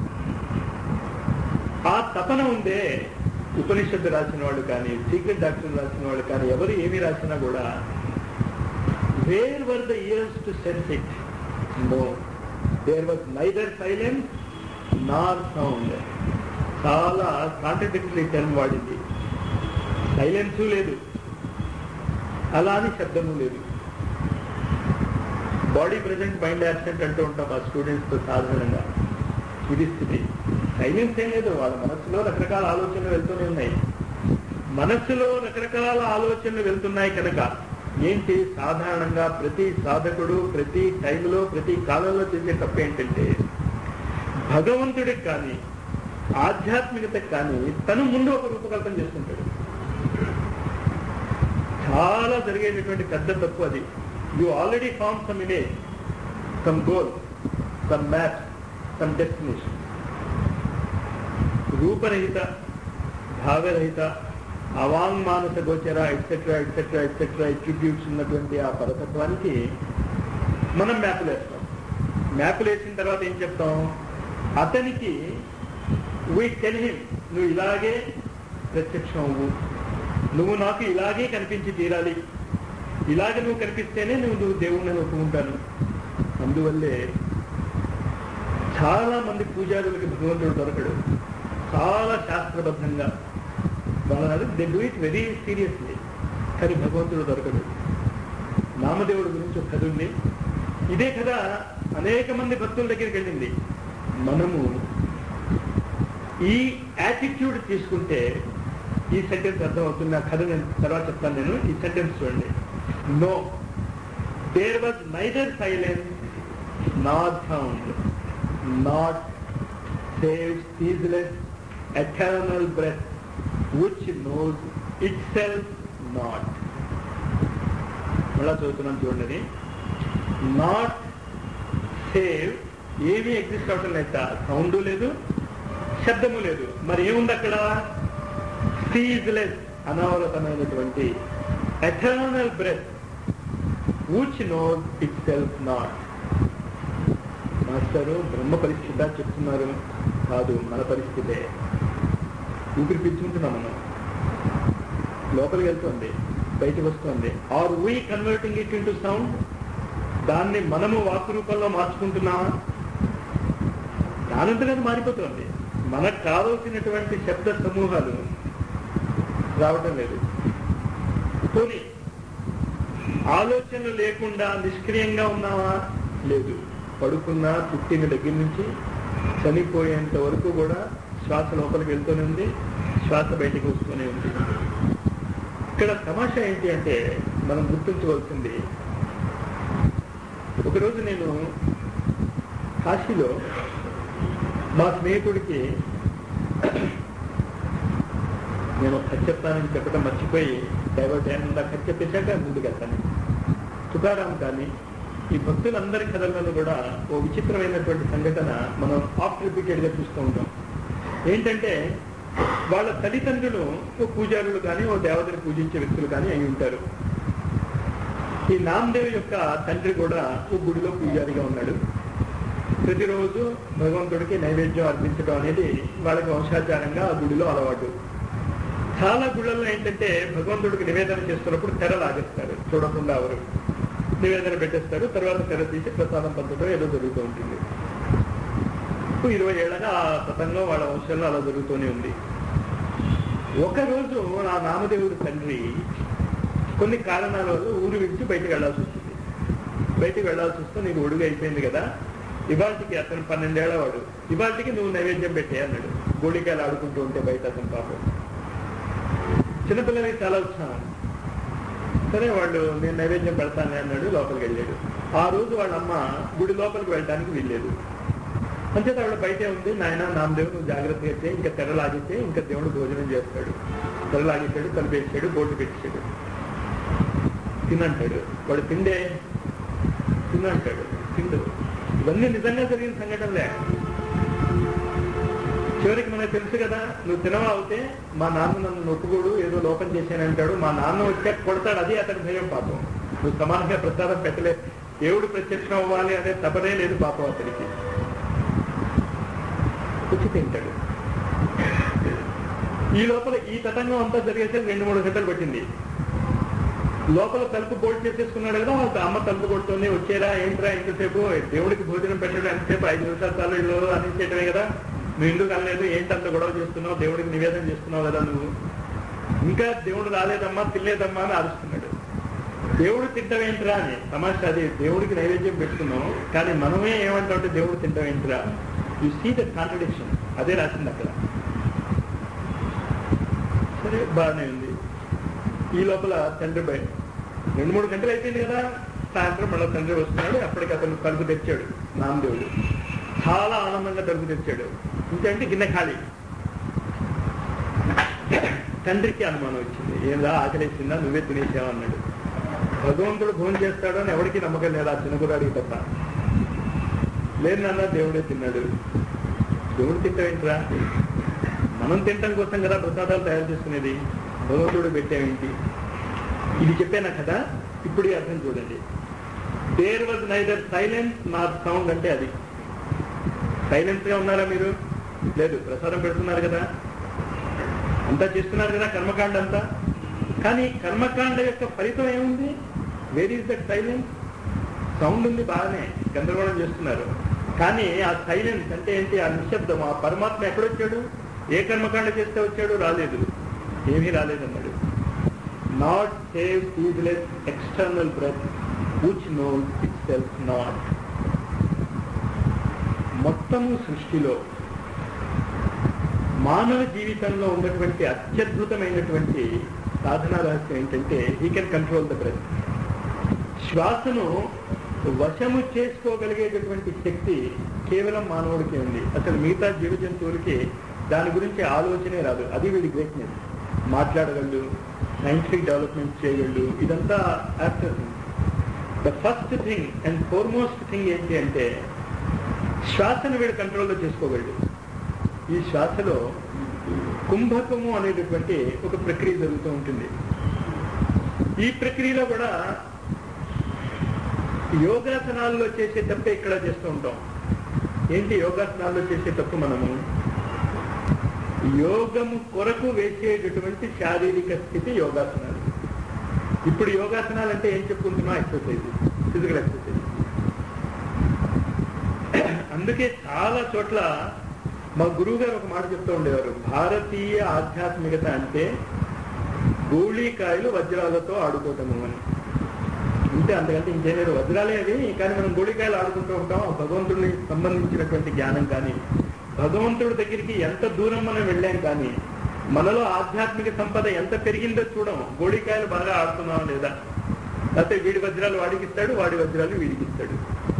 ఆ తపన ఉందే ఉపనిషత్తు రాసిన వాళ్ళు కానీ సీక్రెట్ డాక్టర్ రాసిన వాళ్ళు కానీ ఎవరు ఏమి రాసినా కూడా where were the ears to sense it no there was neither silence nor sound చాలా కాంట్రడిక్టరీ టర్మ్ వాడింది సైలెన్సు లేదు అలా అని శబ్దము లేదు బాడీ ప్రజెంట్ మైండ్ యాబ్సెంట్ అంటూ ఉంటాం ఆ స్టూడెంట్స్తో సాధారణంగా ఇది స్థితి సైలెన్స్ ఏం లేదు వాళ్ళ మనస్సులో రకరకాల ఆలోచనలు వెళ్తూనే ఉన్నాయి మనస్సులో రకరకాల ఆలోచనలు వెళ్తున్నాయి కనుక ఏంటి సాధారణంగా ప్రతి సాధకుడు ప్రతి టైంలో ప్రతి కాలంలో చేసే తప్పు ఏంటంటే భగవంతుడికి కానీ ఆధ్యాత్మికతకి కానీ తను ముందు ఒక రూపకల్పన చేస్తుంటాడు చాలా జరిగేటటువంటి పెద్ద తప్పు అది you already form some image some goal some map some destination రూపరహిత భావరహిత అవాంగ్మానస గోచర ఎట్సెట్రా ఎట్సెట్రా ఎట్సెట్రా అట్రిబ్యూట్స్ ఉన్నటువంటి ఆ పరతత్వానికి మనం మ్యాప్లు వేస్తాం మ్యాప్లు వేసిన తర్వాత ఏం చెప్తాం అతనికి వీ టెల్ హిమ్ నువ్వు ఇలాగే ప్రత్యక్షం అవ్వు నువ్వు నాకు ఇలాగే కనిపించి తీరాలి ఇలాగే నువ్వు కనిపిస్తేనే నువ్వు నువ్వు దేవుణ్ణి ఒప్పుకుంటాను అందువల్లే చాలా మంది పూజారులకి భగవంతుడు దొరకడు చాలా శాస్త్రబద్ధంగా వాళ్ళు they do it very seriously కానీ భగవంతుడు దొరకడు నామదేవుడి గురించి ఒక కథ ఉంది ఇదే కథ అనేక మంది భక్తుల దగ్గరికి వెళ్ళింది మనము ఈ యాటిట్యూడ్ తీసుకుంటే ఈ సెంటెన్స్ అర్థమవుతుంది ఆ కథ నేను తర్వాత చెప్తాను నేను ఈ సెంటెన్స్ చూడండి no there was neither silence not sound not save ceaseless eternal breath which knows itself not మళ్ళా చదువుతున్నాను చూడండి నాట్ సేవ్ ఏమీ ఎగ్జిస్ట్ అవటం లేదు సౌండ్ లేదు శబ్దము లేదు మరి ఏముంది అక్కడ సీజ్లెస్ అనావరతమైనటువంటి eternal breath which knows itself not master Brahma పరిస్థితి చెప్తున్నారు కాదు మన పరిస్థితే ఊపిరి పీల్చుకుంటున్నాం మనం లోపలికి వెళ్తుంది బయటకు వస్తుంది are we converting it into sound దాన్ని మనము వాక్ రూపంలో మార్చుకుంటున్నామా దానంతగా మారిపోతుంది మనకు కావలసినటువంటి శబ్ద సమూహాలు రావటం లేదు పోనీ ఆలోచన లేకుండా నిష్క్రియంగా ఉన్నావా లేదు పడుకున్నా పుట్టిన దగ్గర నుంచి చనిపోయేంత వరకు కూడా శ్వాస లోపలికి వెళ్తూనే ఉంది శ్వాస బయటికి వస్తూనే ఉంది ఇక్కడ తమాషా ఏంటి అంటే మనం గుర్తుంచవలసింది ఒకరోజు నేను కాశీలో మా స్నేహితుడికి నేను ఖర్చు చెప్తానని చెప్పడం మర్చిపోయి డైవర్ట్ అయ్యాను ఖర్చు చెప్పేశాక ముందుకు వెళ్తాను తుకారాం కానీ ఈ భక్తులందరి కథలలో కూడా ఓ విచిత్రమైనటువంటి సంఘటన మనం ఆఫ్ రిపీటెడ్ గా చూస్తూ ఉంటాం ఏంటంటే వాళ్ళ తల్లిదండ్రులు ఓ పూజారులు కానీ ఓ దేవతని పూజించే వ్యక్తులు కానీ అయి ఉంటారు ఈ నామదేవ్ యొక్క తండ్రి కూడా ఓ గుడిలో పూజారిగా ఉన్నాడు ప్రతిరోజు భగవంతుడికి నైవేద్యం అర్పించడం అనేది వాళ్ళకి వంశాచారంగా ఆ గుడిలో అలవాటు చాలా గుళ్ళల్లో ఏంటంటే భగవంతుడికి నివేదన చేస్తున్నప్పుడు తెర లాగేస్తారు చూడకుండా ఎవరు నివేదన పెట్టేస్తారు తర్వాత తెర తీసి ప్రసాదం పంచడం ఏదో జరుగుతూ ఉంటుంది ఇప్పుడు ఇరవై ఏళ్ళగా ఆ పతంగం వాళ్ళ వంశంలో అలా జరుగుతూనే ఉంది ఒకరోజు ఆ నామదేవుడి తండ్రి కొన్ని కారణాల వల్ల ఊరు విడిచి బయటకు వెళ్లాల్సి వచ్చింది బయటకు వెళ్లాల్సి వస్తే నీకు ఒడుగు అయిపోయింది కదా ఇవాళకి అతను పన్నెండేళ్ల వాడు ఇవాళకి నువ్వు నైవేద్యం పెట్టే అన్నాడు గోళికాయలు ఆడుకుంటూ ఉంటే బయట అతను పాపం చిన్నపిల్లలకి చాలా ఉత్సాహం సరే వాళ్ళు నేను నైవేద్యం పెడతాను అన్నాడు లోపలికి వెళ్ళాడు ఆ రోజు వాళ్ళ అమ్మ గుడి లోపలికి వెళ్ళడానికి వీల్లేదు అంచేత ఆవిడ బయటే ఉంది నాయన నామదేవు నువ్వు జాగ్రత్తగా అయితే ఇంకా తెర లాగితే ఇంకా దేవుడు భోజనం చేస్తాడు తెర లాగేశాడు కలిపేసాడు బోర్డు పెట్టేశాడు తినంటాడు వాడు తిండే తినంటాడు తిండు ఇవన్నీ నిజంగా జరిగిన సంఘటనలే చివరికి మనకు తెలుసు కదా నువ్వు తినవా అవుతే మా నాన్న నన్ను నొప్పుకోడు ఏదో లోపం చేశానంటాడు మా నాన్న వచ్చాక కొడతాడు అది అతని భయం పాపం నువ్వు సమానంగా ప్రసాదం పెట్టలే దేవుడు ప్రత్యక్షం అవ్వాలి అనే తపనే లేదు పాపం అతనికి వచ్చి తింటాడు ఈ లోపల ఈ తతంగం అంతా జరిగేసరికి రెండు మూడు గంటలు పట్టింది లోపల తలుపు బోల్డ్ చేసేసుకున్నాడు కదా వాళ్ళ అమ్మ తలుపు కొడుతూనే వచ్చేరా ఏంట్రా ఎంతసేపు దేవుడికి భోజనం పెట్టడం ఎంతసేపు ఐదు నిమిషాలు చాలు ఇల్లు అనేసేయటమే కదా నువ్వు ఎందుకు అనలేదు ఏంటంత గొడవ చేస్తున్నావు దేవుడికి నివేదన చేస్తున్నావు కదా నువ్వు ఇంకా దేవుడు రాలేదమ్మా తినలేదమ్మా అని అరుస్తున్నాడు దేవుడు తింటవేంట్రా అని తమాషా అది దేవుడికి నైవేద్యం పెట్టుకున్నాం కానీ మనమే ఏమంటామంటే దేవుడు తింటవేంట్రా యు సీ ద కాంట్రడిక్షన్ అదే రాసింది అక్కడ సరే బాగానే ఉంది ఈ లోపల తండ్రి బయట రెండు మూడు గంటలు అయిపోయింది కదా సాయంత్రం మళ్ళీ తండ్రి వస్తున్నాడు అప్పటికి అతను తలుపు తెచ్చాడు నామదేవుడు చాలా ఆనందంగా తలుపు తెచ్చాడు ఇంకంటే గిన్నె ఖాళీ తండ్రికి అనుమానం వచ్చింది ఏందా ఆకలేసిందా నువ్వే తినేసావు అన్నాడు భగవంతుడు భోజనం చేస్తాడు అని ఎవరికి నమ్మకం లేదా చిన్నగురాడికి తప్ప లేదు నాన్న దేవుడే తిన్నాడు దేవుడు తింటావేంట్రా మనం తినటం కోసం కదా ప్రసాదాలు తయారు చేసుకునేది భగవంతుడు పెట్టామేంటి ఇది చెప్పాను కదా ఇప్పుడు ఈ అర్థం చూడండి there was neither silence not sound అంటే అది సైలెన్స్ గా ఉన్నారా మీరు లేదు ప్రసాదం పెడుతున్నారు కదా అంతా చేస్తున్నారు కదా కర్మకాండ అంతా కానీ కర్మకాండ యొక్క ఫలితం ఏముంది where is that silence sound ఉంది బాగానే గందరగోళం చేస్తున్నారు కానీ ఆ సైలెన్స్ అంటే ఏంటి ఆ నిశ్శబ్దం ఆ పరమాత్మ ఎక్కడొచ్చాడు ఏ కర్మకాండ చేస్తే వచ్చాడు రాలేదు ఏమీ రాలేదన్నాడు not save ceaseless external breath which known itself not మొత్తము సృష్టిలో మానవ జీవితంలో ఉన్నటువంటి అత్యద్భుతమైనటువంటి సాధనా రహస్యం ఏంటంటే he can control the breath శ్వాసను వశము చేసుకోగలిగేటటువంటి శక్తి కేవలం మానవుడికి ఉంది అసలు మిగతా జీవ జంతువులకి దాని గురించి ఆలోచనే రాదు అది వీడి గ్రేట్నెస్ మాట్లాడగలడు సైంటిఫిక్ డెవలప్మెంట్ చేయగలడు ఇదంతా after the first thing and foremost thing ఏంటి అంటే శ్వాసను వీడు కంట్రోల్లో చేసుకోగలడు ఈ శ్వాసలో కుంభకము అనేటటువంటి ఒక ప్రక్రియ జరుగుతూ ఉంటుంది ఈ ప్రక్రియలో కూడా యోగాసనాల్లో చేసే తప్పే ఇక్కడ చేస్తూ ఉంటాం ఏంటి యోగాసనాల్లో చేసే తప్పు మనము యోగము కొరకు వేసేటటువంటి శారీరక స్థితి యోగాసనాలు ఇప్పుడు యోగాసనాలు అంటే ఏం చెప్పుకుంటున్నాం ఎక్సర్సైజ్ ఫిజికల్ ఎక్సర్సైజ్ అందుకే చాలా చోట్ల మా గురువు గారు ఒక మాట చెప్తూ ఉండేవారు భారతీయ ఆధ్యాత్మికత అంటే గోళీకాయలు వజ్రాలతో ఆడుకోవటము అని అంతే అంతకంటే ఇంకేం లేదు వజ్రాలే అవి కానీ మనం గోళికాయలు ఆడుకుంటూ ఉంటాం ఆ భగవంతుడిని సంబంధించినటువంటి జ్ఞానం కానీ భగవంతుడి దగ్గరికి ఎంత దూరం మనం వెళ్ళాం కానీ మనలో ఆధ్యాత్మిక సంపద ఎంత పెరిగిందో చూడం గోళికాయలు బాగా ఆడుతున్నాం లేదా లేకపోతే వీడి వజ్రాలు వాడికి ఇస్తాడు వాడి వజ్రాలు వీడికి ఇస్తాడు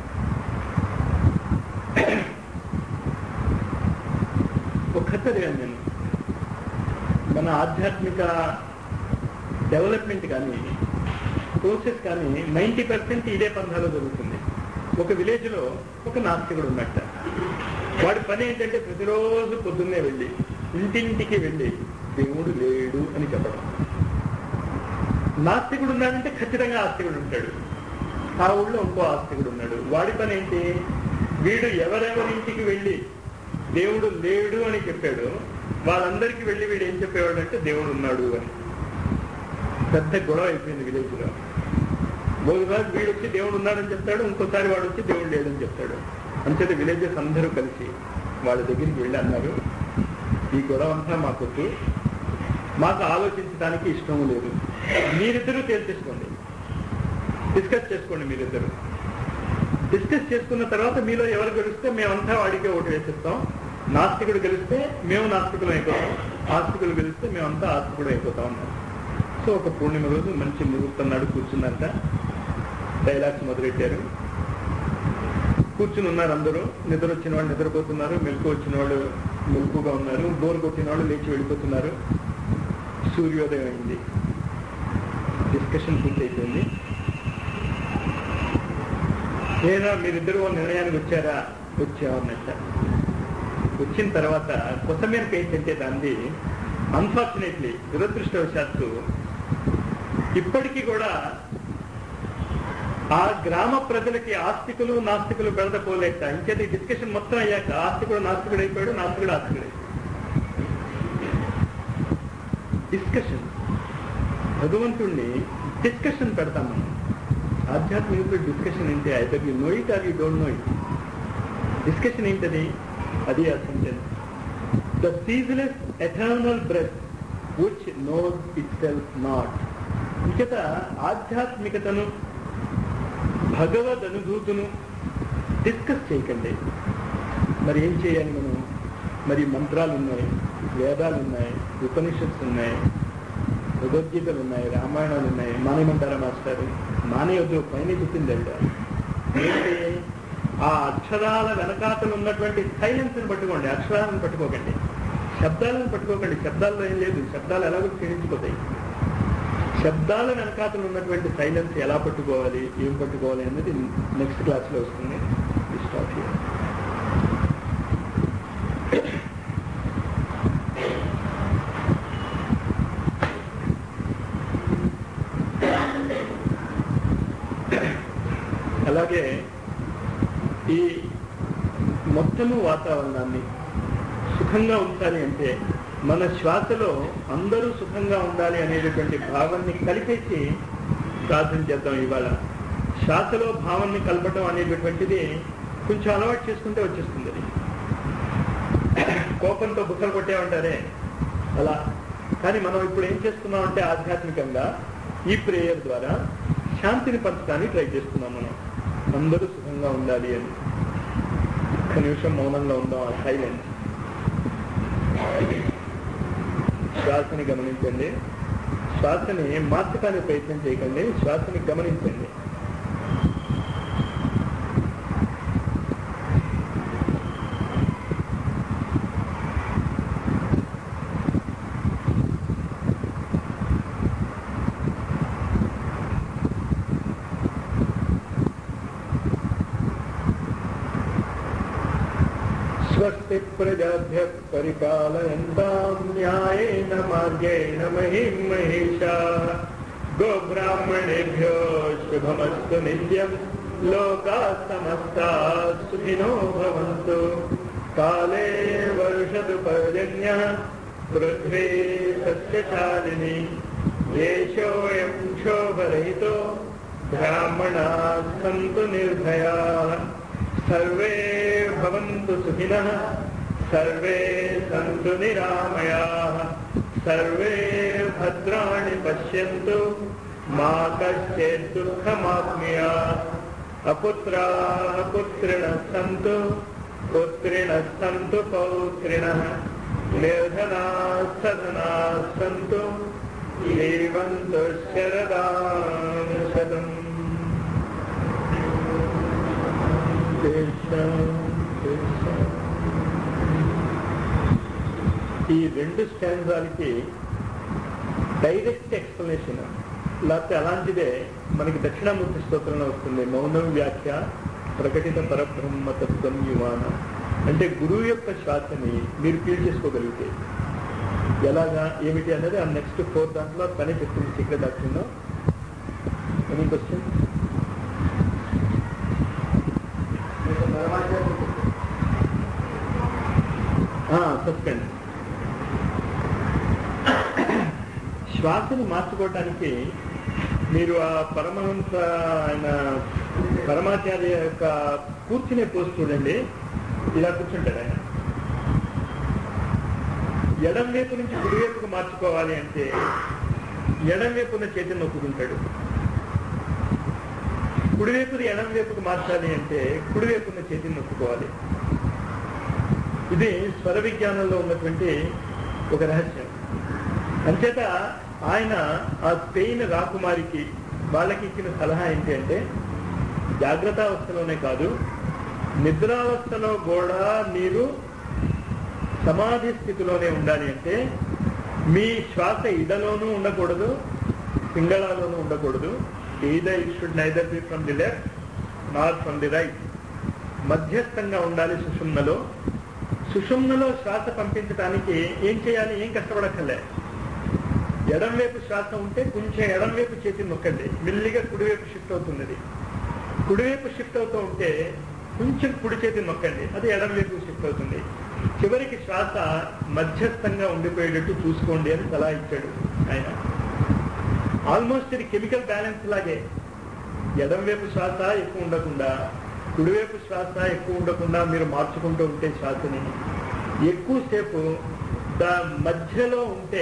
ఒక కథ చదివాను నేను మన ఆధ్యాత్మిక డెవలప్మెంట్ కానీ ప్రోసెస్ కానీ నైంటీ పర్సెంట్ ఇదే పంధాలో జరుగుతుంది ఒక విలేజ్ లో ఒక నాస్తికుడు ఉన్నట్ట వాడి పని ఏంటంటే ప్రతిరోజు పొద్దున్నే వెళ్ళి ఇంటింటికి వెళ్ళి దేవుడు లేడు అని చెప్పడం నాస్తికుడు ఉన్నాడంటే ఖచ్చితంగా ఆస్తికుడు ఉంటాడు ఆ ఊళ్ళో ఇంకో ఆస్తికుడు ఉన్నాడు వాడి పని ఏంటి వీడు ఎవరెవరింటికి వెళ్ళి దేవుడు లేడు అని చెప్పాడు వాళ్ళందరికీ వెళ్ళి వీడు ఏం చెప్పేవాడు అంటే దేవుడు ఉన్నాడు అని పెద్ద గొడవ అయిపోయింది విలేజ్ లో ఒకసారి వీడు వచ్చి దేవుడు ఉన్నాడని చెప్తాడు ఇంకోసారి వాడు వచ్చి దేవుడు లేడని చెప్తాడు అంచేత విలేజెస్ అందరూ కలిసి వాళ్ళ దగ్గరికి వెళ్ళి అన్నారు ఈ గొడవ అంతా మాకొద్దు మాకు ఆలోచించడానికి ఇష్టం లేదు మీరిద్దరూ తేల్చేసుకోండి డిస్కస్ చేసుకోండి మీరిద్దరు డిస్కస్ చేసుకున్న తర్వాత మీలో ఎవరు గెలిస్తే మేమంతా వాడికే ఓటు వేసేస్తాం నాస్తికుడు గెలిస్తే మేము నాస్తికులు అయిపోతాం ఆస్తికులు గెలిస్తే మేమంతా ఆస్తికుడు అయిపోతాం అన్నారు సో ఒక పూర్ణిమ రోజు మంచి ముహూర్తం నాడు కూర్చున్నంత డైలాగ్స్ మొదలెట్టారు కూర్చుని ఉన్నారు అందరూ నిద్ర వచ్చిన వాళ్ళు నిద్రపోతున్నారు మెలకు వచ్చిన వాళ్ళు మెలకుగా ఉన్నారు బోర్ కొట్టిన వాళ్ళు లేచి వెళ్ళిపోతున్నారు సూర్యోదయం అయింది డిస్కషన్ పూర్తయిపోయింది లేదా మీరిద్దరు ఓ నిర్ణయానికి వచ్చారా వచ్చామన్నట్ట వచ్చిన తర్వాత కొత్తమేరకు ఏంటంటే దాన్ని అన్ఫార్చునేట్లీ దురదృష్టవశాత్తు ఇప్పటికీ కూడా ఆ గ్రామ ప్రజలకి ఆస్తికులు నాస్తికులు బెడదపోలేక ఇంకేది డిస్కషన్ మొత్తం అయ్యాక ఆస్తికుడు నాస్తికుడు అయిపోయాడు నాస్తికుడు ఆస్తికుడు అయిపోయాడు డిస్కషన్ భగవంతుణ్ణి డిస్కషన్ పెడతాం మనం ఆధ్యాత్మిక డిస్కషన్ ఏంటి either you know it or you don't know it discussion ఏంటది అది ఆ sentence the ceaseless eternal breath which knows itself not ఇంకత ఆధ్యాత్మికతను భగవద్ అనుభూతును డిస్కస్ చేయకండి మరి ఏం చేయాలి మనం మరి మంత్రాలు ఉన్నాయి వేదాలు ఉన్నాయి ఉపనిషత్స్ ఉన్నాయి భగవద్గీతలు ఉన్నాయి రామాయణాలు ఉన్నాయి మానేమంటారా మాస్టర్ మానేయొద్దు పైన చెప్పిందంట ఏంటి ఆ అక్షరాల వెనకాతలు ఉన్నటువంటి సైలెన్స్ ని పట్టుకోండి అక్షరాలను పట్టుకోకండి శబ్దాలను పట్టుకోకండి శబ్దాల్లో ఏం లేదు శబ్దాలు ఎలాగో క్షీణించిపోతాయి శబ్దాల వెనకాతలు ఉన్నటువంటి సైలెన్స్ ఎలా పట్టుకోవాలి ఏం పట్టుకోవాలి అనేది నెక్స్ట్ క్లాస్ లో వస్తుంది స్టాప్ హియర్ అలాగే ఈ మొత్తము వాతావరణాన్ని సుఖంగా ఉంచాలి అంటే మన శ్వాసలో అందరూ సుఖంగా ఉండాలి అనేటటువంటి భావాన్ని కలిపేసి ప్రార్థన చేద్దాం ఇవాళ శ్వాసలో భావాన్ని కలపడం అనేటటువంటిది కొంచెం అలవాటు చేసుకుంటే వచ్చేస్తుంది అది కోపంతో బుక్కలు కొట్టేమంటారే అలా కానీ మనం ఇప్పుడు ఏం చేస్తున్నాం అంటే ఆధ్యాత్మికంగా ఈ ప్రేయర్ ద్వారా శాంతిని పంచడానికి ట్రై చేస్తున్నాం మనం అందరూ సుఖంగా ఉండాలి అని ఒక్క నిమిషం మౌనంగా ఉందాం ఆ సైలెన్స్ శ్వాసని గమనించండి శ్వాసని మార్చడానికి ప్రయత్నం చేయకండి శ్వాసని గమనించండి स्वस्ति प्रजाभ्य परिपालयन्तां न्यायेन मार्गेण महिं महिषा गोब्राह्मणेभ्यो शुभमस्तु नित्यं लोकाः समस्ताः सुखिनो भवन्तु काले वर्षतु पर्जन्यः पृथ्वी सस्यशालिनी देशोऽयं क्षोभरहितो ब्राह्मणाः सन्तु निर्भयाः सर्वे भवन्तु सुखिनः सर्वे सन्तु निरामयाः सर्वे భద్రాణి పశ్యంతు మా కశ్చిత్ దుఃఖమాప్నుయా అపుత్రా పుత్రిణ సంతు పుత్రిణ సంతు పౌత్రిణ నిర్ధనా సధనా సంతు జీవంతు శరదాం శతం ఈ రెండు స్టాండ్రాలకి డైరెక్ట్ ఎక్స్ప్లెనేషన్ లేకపోతే అలాంటిదే మనకి దక్షిణామూర్తి స్తోత్రంలో వస్తుంది మౌనం వ్యాఖ్య ప్రకటిత పరబ్రహ్మ తత్వం యువాన అంటే గురువు యొక్క శ్వాసని మీరు ఫీల్ చేసుకోగలిగితే ఎలాగా ఏమిటి అనేది ఆ నెక్స్ట్ ఫోర్ దాంట్లో పని చెప్తుంది సీక్రెట్ డాక్టర్లో ఎనీ క్వశ్చన్ మీకు పరమాచార్య సస్పెండ్ శ్వాసని మార్చుకోవటానికి మీరు ఆ పరమహంస ఆయన పరమాచార్య యొక్క కూర్చునే పోస్ట్ చూడండి ఇలా కూర్చుంటాడు ఆయన ఎడం వైపు నుంచి కుడి వైపుకు మార్చుకోవాలి అంటే ఎడం వైపు ఉన్న చేతిని నొక్కుంటాడు కుడివైపుది ఎడం వైపుకు మార్చాలి అంటే కుడివైపు ఉన్న చేతిని నొక్కుకోవాలి ఇది స్వర విజ్ఞానంలో ఉన్నటువంటి ఒక రహస్యం అంచేత ఆయన ఆ స్పెయిన్ రాకుమారికి వాళ్ళకి ఇచ్చిన సలహా ఏంటి అంటే జాగ్రత్తావస్థలోనే కాదు నిద్రావస్థలో కూడా మీరు సమాధి స్థితిలోనే ఉండాలి అంటే మీ శ్వాస ఇడలోనూ ఉండకూడదు పింగళాలోనూ ఉండకూడదు either it should neither be from the left not from the right మధ్యస్థంగా ఉండాలి సుషుమ్నలో సుషుమ్నలో శ్వాస పంపించడానికి ఏం చేయాలి ఏం కష్టపడక్కర్లే ఎడం వైపు శ్వాస ఉంటే కొంచెం ఎడం వైపు చేతిని నొక్కండి మెల్లిగా కుడివైపు షిఫ్ట్ అవుతుంది అది కుడివైపు షిఫ్ట్ అవుతూ ఉంటే కొంచెం కుడి చేతిని నొక్కండి అది ఎడం వైపు షిఫ్ట్ అవుతుంది చివరికి శ్వాస మధ్యస్థంగా ఉండిపోయేటట్టు చూసుకోండి అని సలహా ఇచ్చాడు ఆయన ఆల్మోస్ట్ ఇది కెమికల్ బ్యాలెన్స్ లాగే ఎడం వైపు శ్వాస ఎక్కువ ఉండకుండా కుడివైపు శ్వాస ఎక్కువ ఉండకుండా మీరు మార్చుకుంటూ ఉంటే శ్వాసని ఎక్కువసేపు దా మధ్యలో ఉంటే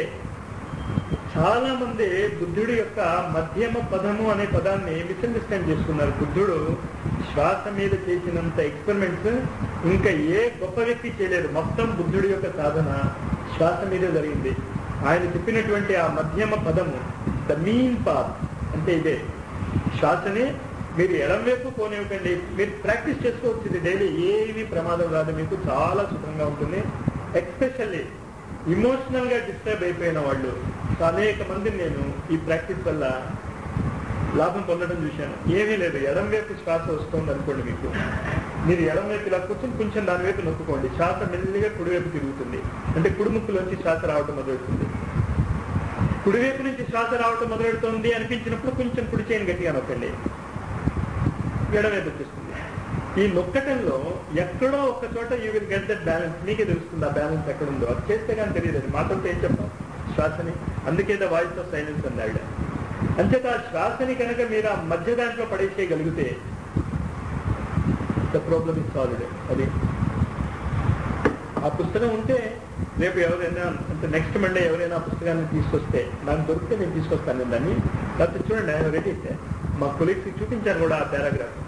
చాలా మంది బుద్ధుడి యొక్క మధ్యమ పదము అనే పదాన్ని మిస్అండర్స్టాండ్ చేసుకున్నారు బుద్ధుడు శ్వాస మీద చేసినంత ఎక్స్పెరిమెంట్స్ ఇంకా ఏ గొప్ప వ్యక్తి చేయలేదు మొత్తం బుద్ధుడి యొక్క సాధన శ్వాస మీదే జరిగింది ఆయన చెప్పినటువంటి ఆ మధ్యమ పదము ద మీన్ పాత్ అంటే ఇదే శ్వాసని మీరు ఎడం వైపు పోనివ్వకండి మీరు ప్రాక్టీస్ చేసుకోవచ్చు ఇది డైలీ ఏమీ ప్రమాదం రాదు మీకు చాలా సుఖంగా ఉంటుంది ఎక్స్పెషల్లీ ఇమోషనల్ గా డిస్టర్బ్ అయిపోయిన వాళ్ళు అనేక మందిని నేను ఈ ప్రాక్టీస్ వల్ల లాభం పొందడం చూశాను ఏమీ లేదు ఎడం వైపు శ్వాస వస్తుంది అనుకోండి మీకు మీరు ఎడం వైపు ఇలా కూర్చొని కొంచెం దాని వైపు నొక్కుకోండి శ్వాస మెల్లిగా కుడివైపు తిరుగుతుంది అంటే కుడిముక్కులోంచి శ్వాస రావటం మొదలెడుతుంది కుడివైపు నుంచి శ్వాస రావటం మొదలెడుతుంది అనిపించినప్పుడు కొంచెం కుడి చేయని గట్టిగా నొక్కండి ఎడవైపు వచ్చేస్తుంది ఈ నొక్కటంలో ఎక్కడో ఒక చోట you will get that balance మీకే తెలుస్తుంది ఆ బ్యాలెన్స్ ఎక్కడ ఉందో అది చేస్తే కానీ తెలియదు అది మాతో ఏం చెప్పాం శ్వాసని అందుకే ద వాయిస్ ఆఫ్ సైలెన్స్ అంది ఆవిడ అంచేత ఆ శ్వాసని కనుక మీరు ఆ మధ్య దాంట్లో పడేసేయగలిగితే ద ప్రాబ్లమ్ ఇస్ సాల్వ్డ్ అది ఆ పుస్తకం ఉంటే రేపు ఎవరైనా అంటే నెక్స్ట్ మండే ఎవరైనా ఆ పుస్తకాన్ని తీసుకొస్తే నాకు దొరికితే నేను తీసుకొస్తాను నేను దాన్ని లేకపోతే చూడండి ఆయన రెడీ అయితే మా కొలీగ్స్ చూపించాను కూడా ఆ పారాగ్రాఫ్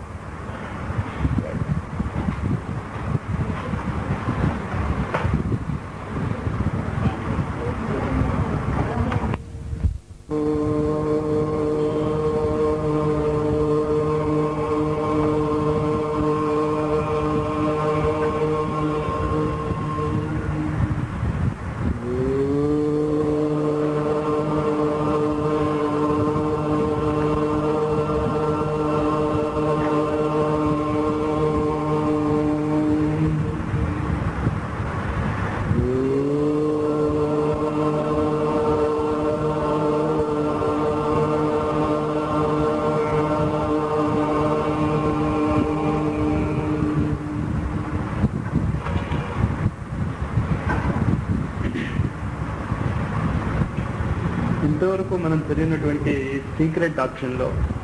ఇంతవరకు మనం చదివినటువంటి సీక్రెట్ డాక్టర్లో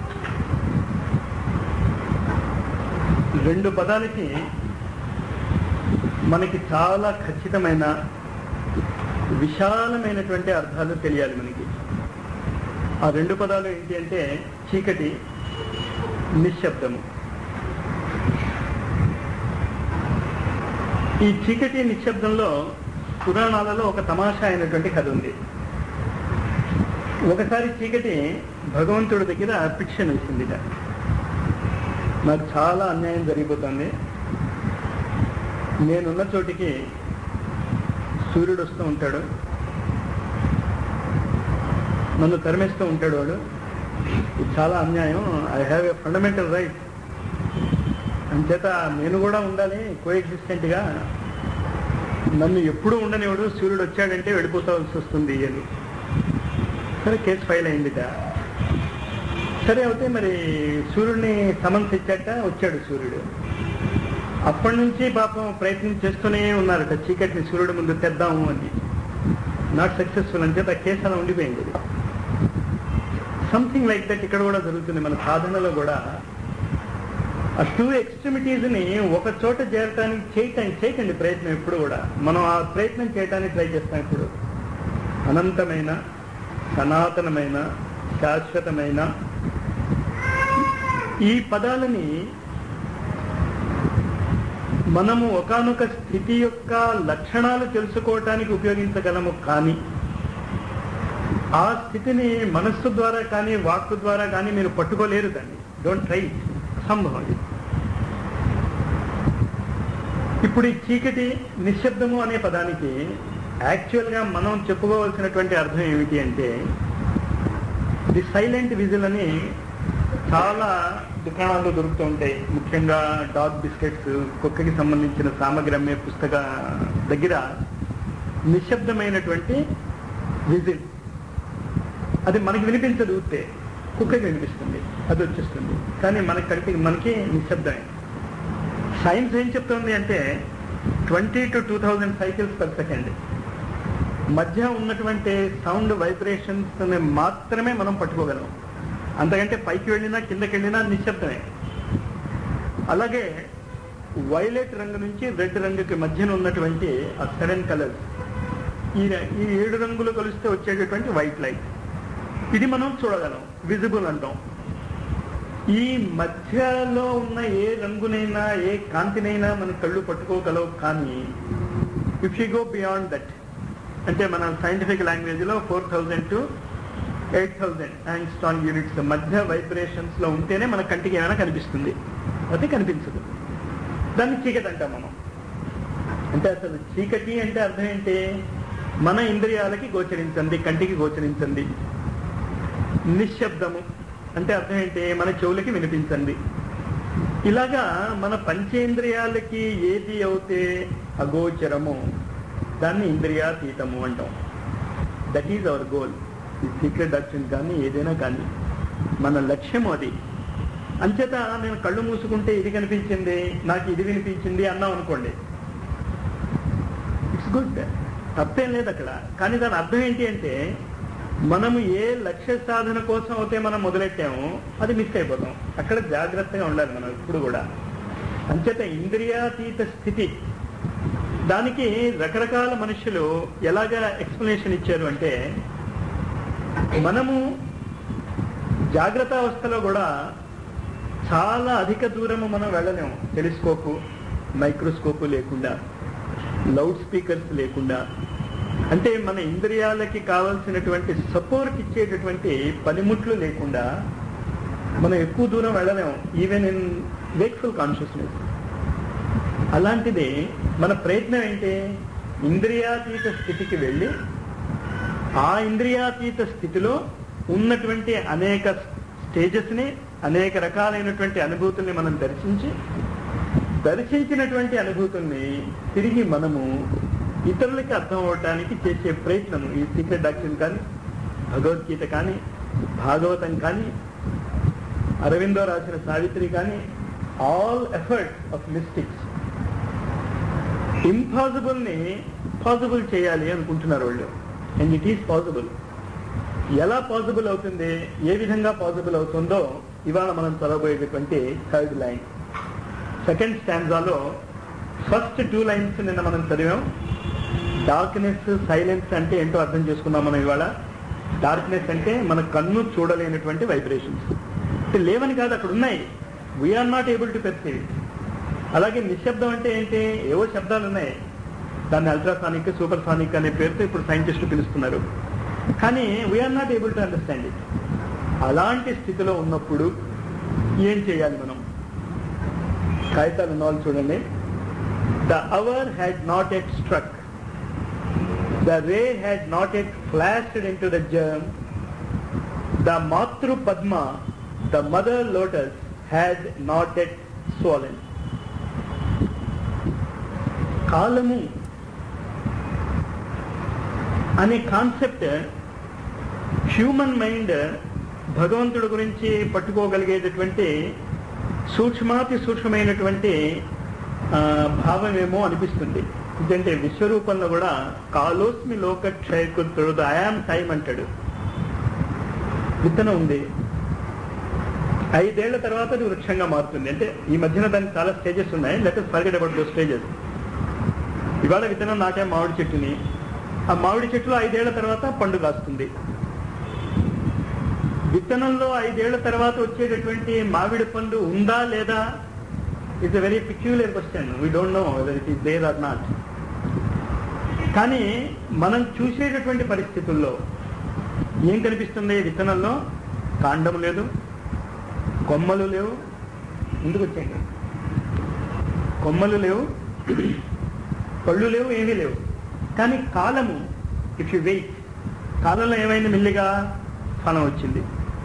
రెండు పదాలకి మనకి చాలా ఖచ్చితమైన విశాలమైనటువంటి అర్థాలు తెలియాలి మనకి ఆ రెండు పదాలు ఏంటి అంటే చీకటి నిశ్శబ్దము ఈ చీకటి నిశ్శబ్దంలో పురాణాలలో ఒక తమాషా అయినటువంటి కథ ఉంది ఒకసారి చీకటి భగవంతుడి దగ్గర పిక్షన్ వేసిందిట నాకు చాలా అన్యాయం జరిగిపోతుంది నేనున్న చోటికి సూర్యుడు వస్తూ ఉంటాడు నన్ను తరిమేస్తూ ఉంటాడు వాడు ఇది చాలా అన్యాయం I have a fundamental right అంచేత నేను కూడా ఉండాలి కోఎగ్జిస్టెంట్గా నన్ను ఎప్పుడూ ఉండనివాడు సూర్యుడు వచ్చాడంటే వెళ్ళిపోతాల్సి వస్తుంది అని సరే కేసు ఫైల్ అయిందిట సరే అయితే మరి సూర్యుడిని సమన్స్ ఇచ్చాక వచ్చాడు సూర్యుడు అప్పటి నుంచి పాపం ప్రయత్నం చేస్తూనే ఉన్నారట చీకటిని సూర్యుడు ముందు తెద్దాము అని నాట్ సక్సెస్ఫుల్ అని చెప్పి ఆ కేసు అలా ఉండిపోయింది సంథింగ్ లైక్ దట్ ఇక్కడ కూడా జరుగుతుంది మన సాధనలో కూడా ఆ టూ ఎక్స్ట్రిమిటీస్ ని ఒక చోట చేరటానికి చేయటానికి చేయకండి ప్రయత్నం ఎప్పుడు కూడా మనం ఆ ప్రయత్నం చేయడానికి ట్రై చేస్తాం ఇప్పుడు అనంతమైన సనాతనమైన శాశ్వతమైన ఈ పదాలని మనము ఒకానొక స్థితి యొక్క లక్షణాలు తెలుసుకోవటానికి ఉపయోగించగలము కానీ ఆ స్థితిని మనస్సు ద్వారా కానీ వాక్కు ద్వారా కానీ మీరు పట్టుకోలేరు దాన్ని డోంట్ ట్రై అసంభవం ఇది ఇప్పుడు ఈ చీకటి నిశ్శబ్దము అనే పదానికి యాక్చువల్ గా మనం చెప్పుకోవాల్సినటువంటి అర్థం ఏమిటి అంటే ది సైలెంట్ విజిల్ అని చాలా దుకాణాల్లో దొరుకుతూ ఉంటాయి ముఖ్యంగా డాగ్ బిస్కెట్స్ కుక్కకి సంబంధించిన సామగ్రి అమ్మే పుస్తక దగ్గర నిశ్శబ్దమైనటువంటి విజిల్ అది మనకి వినిపించదు ఊతే కుక్కకి వినిపిస్తుంది అది వచ్చేస్తుంది కానీ మన కంటికి మనకి నిశ్శబ్దమే సైన్స్ ఏం చెప్తుంది అంటే twenty to two thousand cycles per second మధ్య ఉన్నటువంటి సౌండ్ వైబ్రేషన్స్ మాత్రమే మనం పట్టుకోగలం అంతకంటే పైకి వెళ్ళినా కిందకి వెళ్ళినా నిశ్శబ్దమే అలాగే వైలెట్ రంగు నుంచి రెడ్ రంగుకి మధ్యన ఉన్నటువంటి ఆ సెవెన్ కలర్స్ ఈ ఈ ఏడు రంగులు కలిస్తే వచ్చేటటువంటి వైట్ లైట్ ఇది మనం చూడగలం విజిబుల్ అంటాం ఈ మధ్యలో ఉన్న ఏ రంగునైనా ఏ కాంతినైనా మన కళ్ళు పట్టుకోగలవు కానీ if you go beyond that అంటే మన సైంటిఫిక్ లాంగ్వేజ్ లో four thousand to eight thousand angstrom units మధ్య వైబ్రేషన్స్ లో ఉంటేనే మన కంటికి ఏమైనా కనిపిస్తుంది అది కనిపించదు దాన్ని చీకటి అంటాం మనం అంటే అసలు చీకటి అంటే అర్థం ఏంటి మన ఇంద్రియాలకి గోచరించండి కంటికి గోచరించండి నిశ్శబ్దము అంటే అర్థం ఏంటి మన చెవులకి వినిపించండి ఇలాగా మన పంచేంద్రియాలకి ఏది అవుతే అగోచరము దాన్ని ఇంద్రియాతీతము అంటాం దట్ ఈజ్ అవర్ గోల్ ఈ సీక్రెట్ డాక్టర్ కానీ ఏదైనా కానీ మన లక్ష్యం అది అంచేత నేను కళ్ళు మూసుకుంటే ఇది కనిపించింది నాకు ఇది వినిపించింది అన్నాం అనుకోండి ఇట్స్ గుడ్ తప్పేం లేదు అక్కడ కానీ దాని అర్థం ఏంటి అంటే మనము ఏ లక్ష్య సాధన కోసం అయితే మనం మొదలెట్టామో అది మిస్ అయిపోతాం అక్కడ జాగ్రత్తగా ఉండాలి మనం ఇప్పుడు కూడా అంచేత ఇంద్రియాతీత స్థితి దానికి రకరకాల మనుషులు ఎలాగా ఎక్స్ప్లెనేషన్ ఇచ్చారు అంటే మనము జాగ్రత్త అవస్థలో కూడా చాలా అధిక దూరము మనం వెళ్ళలేము టెలిస్కోపు మైక్రోస్కోపు లేకుండా లౌడ్ స్పీకర్స్ లేకుండా అంటే మన ఇంద్రియాలకి కావాల్సినటువంటి సపోర్ట్ ఇచ్చేటటువంటి పనిముట్లు లేకుండా మనం ఎక్కువ దూరం వెళ్ళలేము ఈవెన్ ఇన్ వేక్ఫుల్ కాన్షియస్నెస్ అలాంటిది మన ప్రయత్నం ఏంటి ఇంద్రియాతీత స్థితికి వెళ్ళి ఆ ఇంద్రియాతీత స్థితిలో ఉన్నటువంటి అనేక స్టేజెస్ ని అనేక రకాలైనటువంటి అనుభూతుల్ని మనం దర్శించి దర్శించినటువంటి అనుభూతుల్ని తిరిగి మనము ఇతరులకి అర్థం అవడానికి చేసే ప్రయత్నము ఈ సీక్రెట్ డాక్టర్ కానీ భగవద్గీత కానీ భాగవతం కానీ అరవిందో రాసిన సావిత్రి కానీ all efforts of mystics impossible ని పాసిబుల్ చేయాలి అనుకుంటున్నారు వాళ్ళు అండ్ ఇట్ ఈస్ పాసిబుల్ ఎలా పాసిబుల్ అవుతుంది ఏ విధంగా పాసిబుల్ అవుతుందో ఇవాళ మనం చదవబోయేటటువంటి థర్డ్ లైన్ సెకండ్ స్టాండ్జాలో ఫస్ట్ టూ లైన్స్ నిన్న మనం చదివాం డార్క్నెస్ సైలెన్స్ అంటే ఏంటో అర్థం చేసుకున్నాం మనం ఇవాళ డార్క్నెస్ అంటే మన కన్ను చూడలేనటువంటి వైబ్రేషన్స్ అంటే లేవని కాదు అక్కడ ఉన్నాయి we are not able to perceive అలాగే నిశ్శబ్దం అంటే ఏంటి ఏవో శబ్దాలు ఉన్నాయి దాన్ని అల్ట్రాసానిక్ సూపర్ సానిక్ అనే పేరుతో ఇప్పుడు సైంటిస్టులు పిలుస్తున్నారు కానీ we are not able to understand it అలాంటి స్థితిలో ఉన్నప్పుడు ఏం చేయాలి మనం కాగితాలు ఉన్న వాళ్ళు చూడండి the hour had not yet struck the ray had not yet flashed into the germ the మాతృ పద్మ the mother lotus had not yet swollen కాలము అనే కాన్సెప్ట్ హ్యూమన్ మైండ్ భగవంతుడి గురించి పట్టుకోగలిగేటటువంటి సూక్ష్మాతి సూక్ష్మమైనటువంటి ఆ, భావమేమో అనిపిస్తుంది ఎందుకంటే విశ్వరూపంలో కూడా కాలోస్మి లోక క్షయకృతుడు ఐఆమ్ టైం అంటాడు విత్తనం ఉంది ఐదేళ్ల తర్వాత అది వృక్షంగా మారుతుంది అంటే ఈ మధ్యన దానికి చాలా స్టేజెస్ ఉన్నాయి let forget about those stages ఇవాళ విత్తనం నాటే మామిడి చెట్టుని ఆ మామిడి చెట్టులో ఐదేళ్ల తర్వాత పండు కాస్తుంది విత్తనంలో ఐదేళ్ల తర్వాత వచ్చేటటువంటి మామిడి పండు ఉందా లేదా it's very peculiar question we don't know whether it is there or not కానీ మనం చూసేటటువంటి పరిస్థితుల్లో ఏం కనిపిస్తుంది విత్తనంలో కాండం లేదు కొమ్మలు లేవు ముందుకు వచ్చేయండి కొమ్మలు లేవు పళ్ళు లేవు ఏమీ లేవు కానీ కాలము ఇఫ్ యు వెయిట్ కాలంలో ఏమైంది మెల్లిగా ఫలం వచ్చింది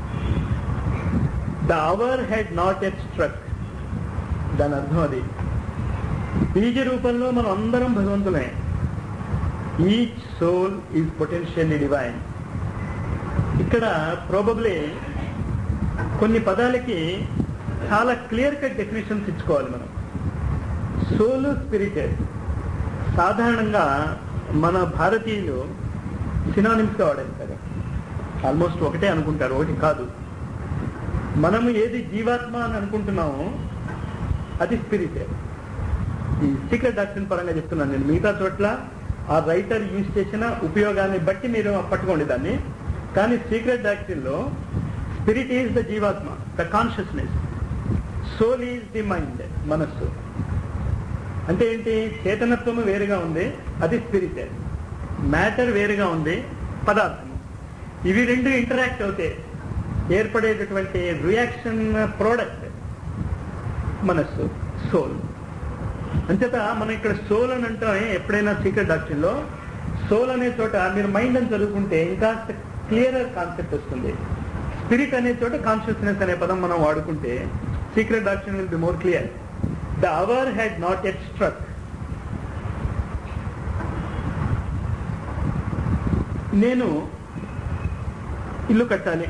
the hour had not yet struck దాని అర్థం అది బీజ రూపంలో మనం అందరం భగవంతులే each soul is potentially divine ఇక్కడ ప్రాబబ్లీ కొన్ని పదాలకి చాలా క్లియర్ కట్ డెఫినేషన్స్ ఇచ్చుకోవాలి మనం సోల్ స్పిరిటెడ్ సాధారణంగా మన భారతీయులు సినానిమ్స్ గా వాడేస్తారు ఆల్మోస్ట్ ఒకటే అనుకుంటారు ఒకటి కాదు మనము ఏది జీవాత్మ అని అనుకుంటున్నామో అది స్పిరిట్ ఈ సీక్రెట్ డాక్టర్ పరంగా చెప్తున్నాను నేను మిగతా చోట్ల ఆ రైటర్ యూజ్ చేసిన ఉపయోగాన్ని బట్టి మీరు పట్టుకోండి దాన్ని కానీ సీక్రెట్ డాక్టరీలో స్పిరిట్ ఈజ్ ద జీవాత్మ the consciousness soul is the mind మనస్సు అంటే ఏంటి చేతనత్వము వేరుగా ఉంది అది స్పిరిట్ మ్యాటర్ వేరుగా ఉంది పదార్థము ఇవి రెండు ఇంటరాక్ట్ అవుతాయి ఏర్పడేటటువంటి రియాక్షన్ ప్రోడక్ట్ మనస్సు సోల్ అంచేత మనం ఇక్కడ సోల్ అని అంటే ఎప్పుడైనా సీక్రెట్ డాక్టర్లో సోల్ అనే చోట మీరు మైండ్ అని చదువుకుంటే ఇంకా క్లియరర్ కాన్సెప్ట్ వస్తుంది స్పిరిట్ అనే చోట కాన్షియస్నెస్ అనే పదం మనం వాడుకుంటే secret doctrine will be more clear the hour had not yet struck నేను ఇల్లు కట్టాలి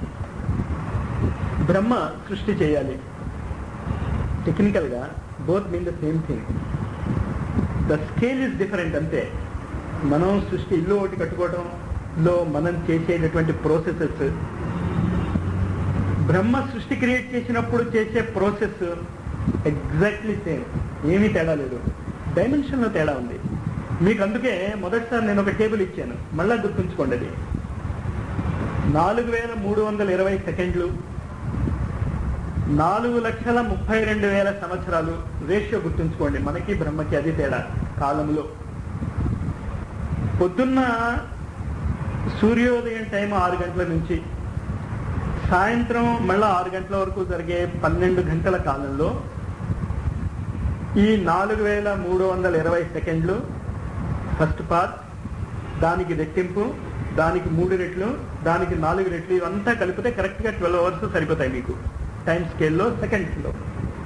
బ్రహ్మ సృష్టి చేయాలి టెక్నికల్ గా both mean the same thing the scale is different అంతే మనం సృష్టి ఇల్లు ఒకటి కట్టుకోవడంలో మనం చేసేటటువంటి ప్రోసెసెస్ బ్రహ్మ సృష్టి క్రియేట్ చేసినప్పుడు చేసే ప్రాసెస్ ఎగ్జాక్ట్లీ సేమ్ ఏమీ తేడా లేదు డైమెన్షన్ లో తేడా ఉంది మీకు అందుకే మొదటిసారి నేను ఒక టేబుల్ ఇచ్చాను మళ్ళా గుర్తుంచుకోండి అది నాలుగు వేల మూడు వందల ఇరవై సెకండ్లు నాలుగు లక్షల ముప్పై రెండు వేల సంవత్సరాలు రేషియో గుర్తుంచుకోండి మనకి బ్రహ్మకి అది తేడా కాలములో పొద్దున్న సూర్యోదయం టైం ఆరు గంటల నుంచి సాయంత్రం మళ్ళా ఆరు గంటల వరకు జరిగే పన్నెండు గంటల కాలంలో ఈ నాలుగు వేల మూడు వందల ఇరవై సెకండ్లు ఫస్ట్ పార్ట్ దానికి రెట్టింపు దానికి మూడు రెట్లు దానికి నాలుగు రెట్లు ఇవంతా కలిపితే కరెక్ట్ గా ట్వెల్వ్ అవర్స్ సరిపోతాయి మీకు టైం స్కేల్లో సెకండ్స్ లో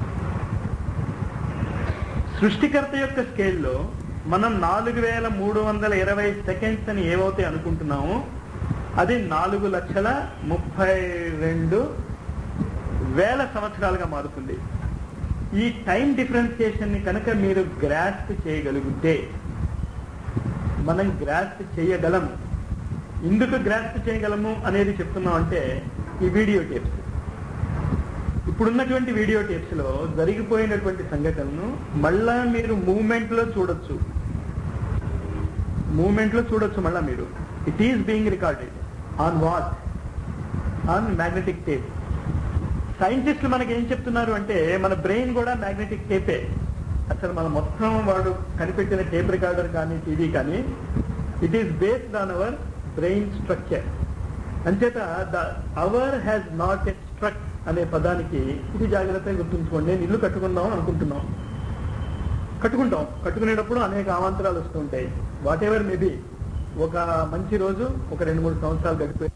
సృష్టికర్త యొక్క స్కేల్లో మనం నాలుగు వేల మూడు వందల ఇరవై సెకండ్స్ అని ఏవైతే అనుకుంటున్నామో అది నాలుగు లక్షల ముప్పై రెండు వేల సంవత్సరాలుగా మారుతుంది ఈ టైం డిఫరెన్సియేషన్ ని కనుక మీరు గ్రాస్ప్ చేయగలిగితే మనం గ్రాస్ప్ చేయగలము ఎందుకు గ్రాస్ప్ చేయగలము అనేది చెప్తున్నాం అంటే ఈ వీడియో టేప్స్ ఇప్పుడున్నటువంటి వీడియో టేప్స్ లో జరిగిపోయినటువంటి సంఘటనను మళ్ళా మీరు మూమెంట్ లో చూడొచ్చు మూమెంట్ లో చూడొచ్చు మళ్ళా మీరు it is being recorded on what on magnetic tape సైంటిస్టులు మనకి ఏం చెప్తున్నారు అంటే మన బ్రెయిన్ కూడా మ్యాగ్నెటిక్ టేపే అసలు మన మొత్తం వాడు కనిపెట్టిన టేప్ రికార్డర్ కానీ టీవీ కానీ it is based on our brain structure అంచేత the hour has not yet struck అనే పదానికి ఇది జాగ్రత్తగా గుర్తుంచుకోండి నేను ఇల్లు కట్టుకుందాం అనుకుంటున్నాం కట్టుకుంటాం కట్టుకునేటప్పుడు అనేక అవాంతరాలు వస్తూ ఉంటాయి వాట్ ఎవర్ మేబీ ఒక మంచి రోజు ఒక రెండు మూడు సంవత్సరాలు గడిపోయి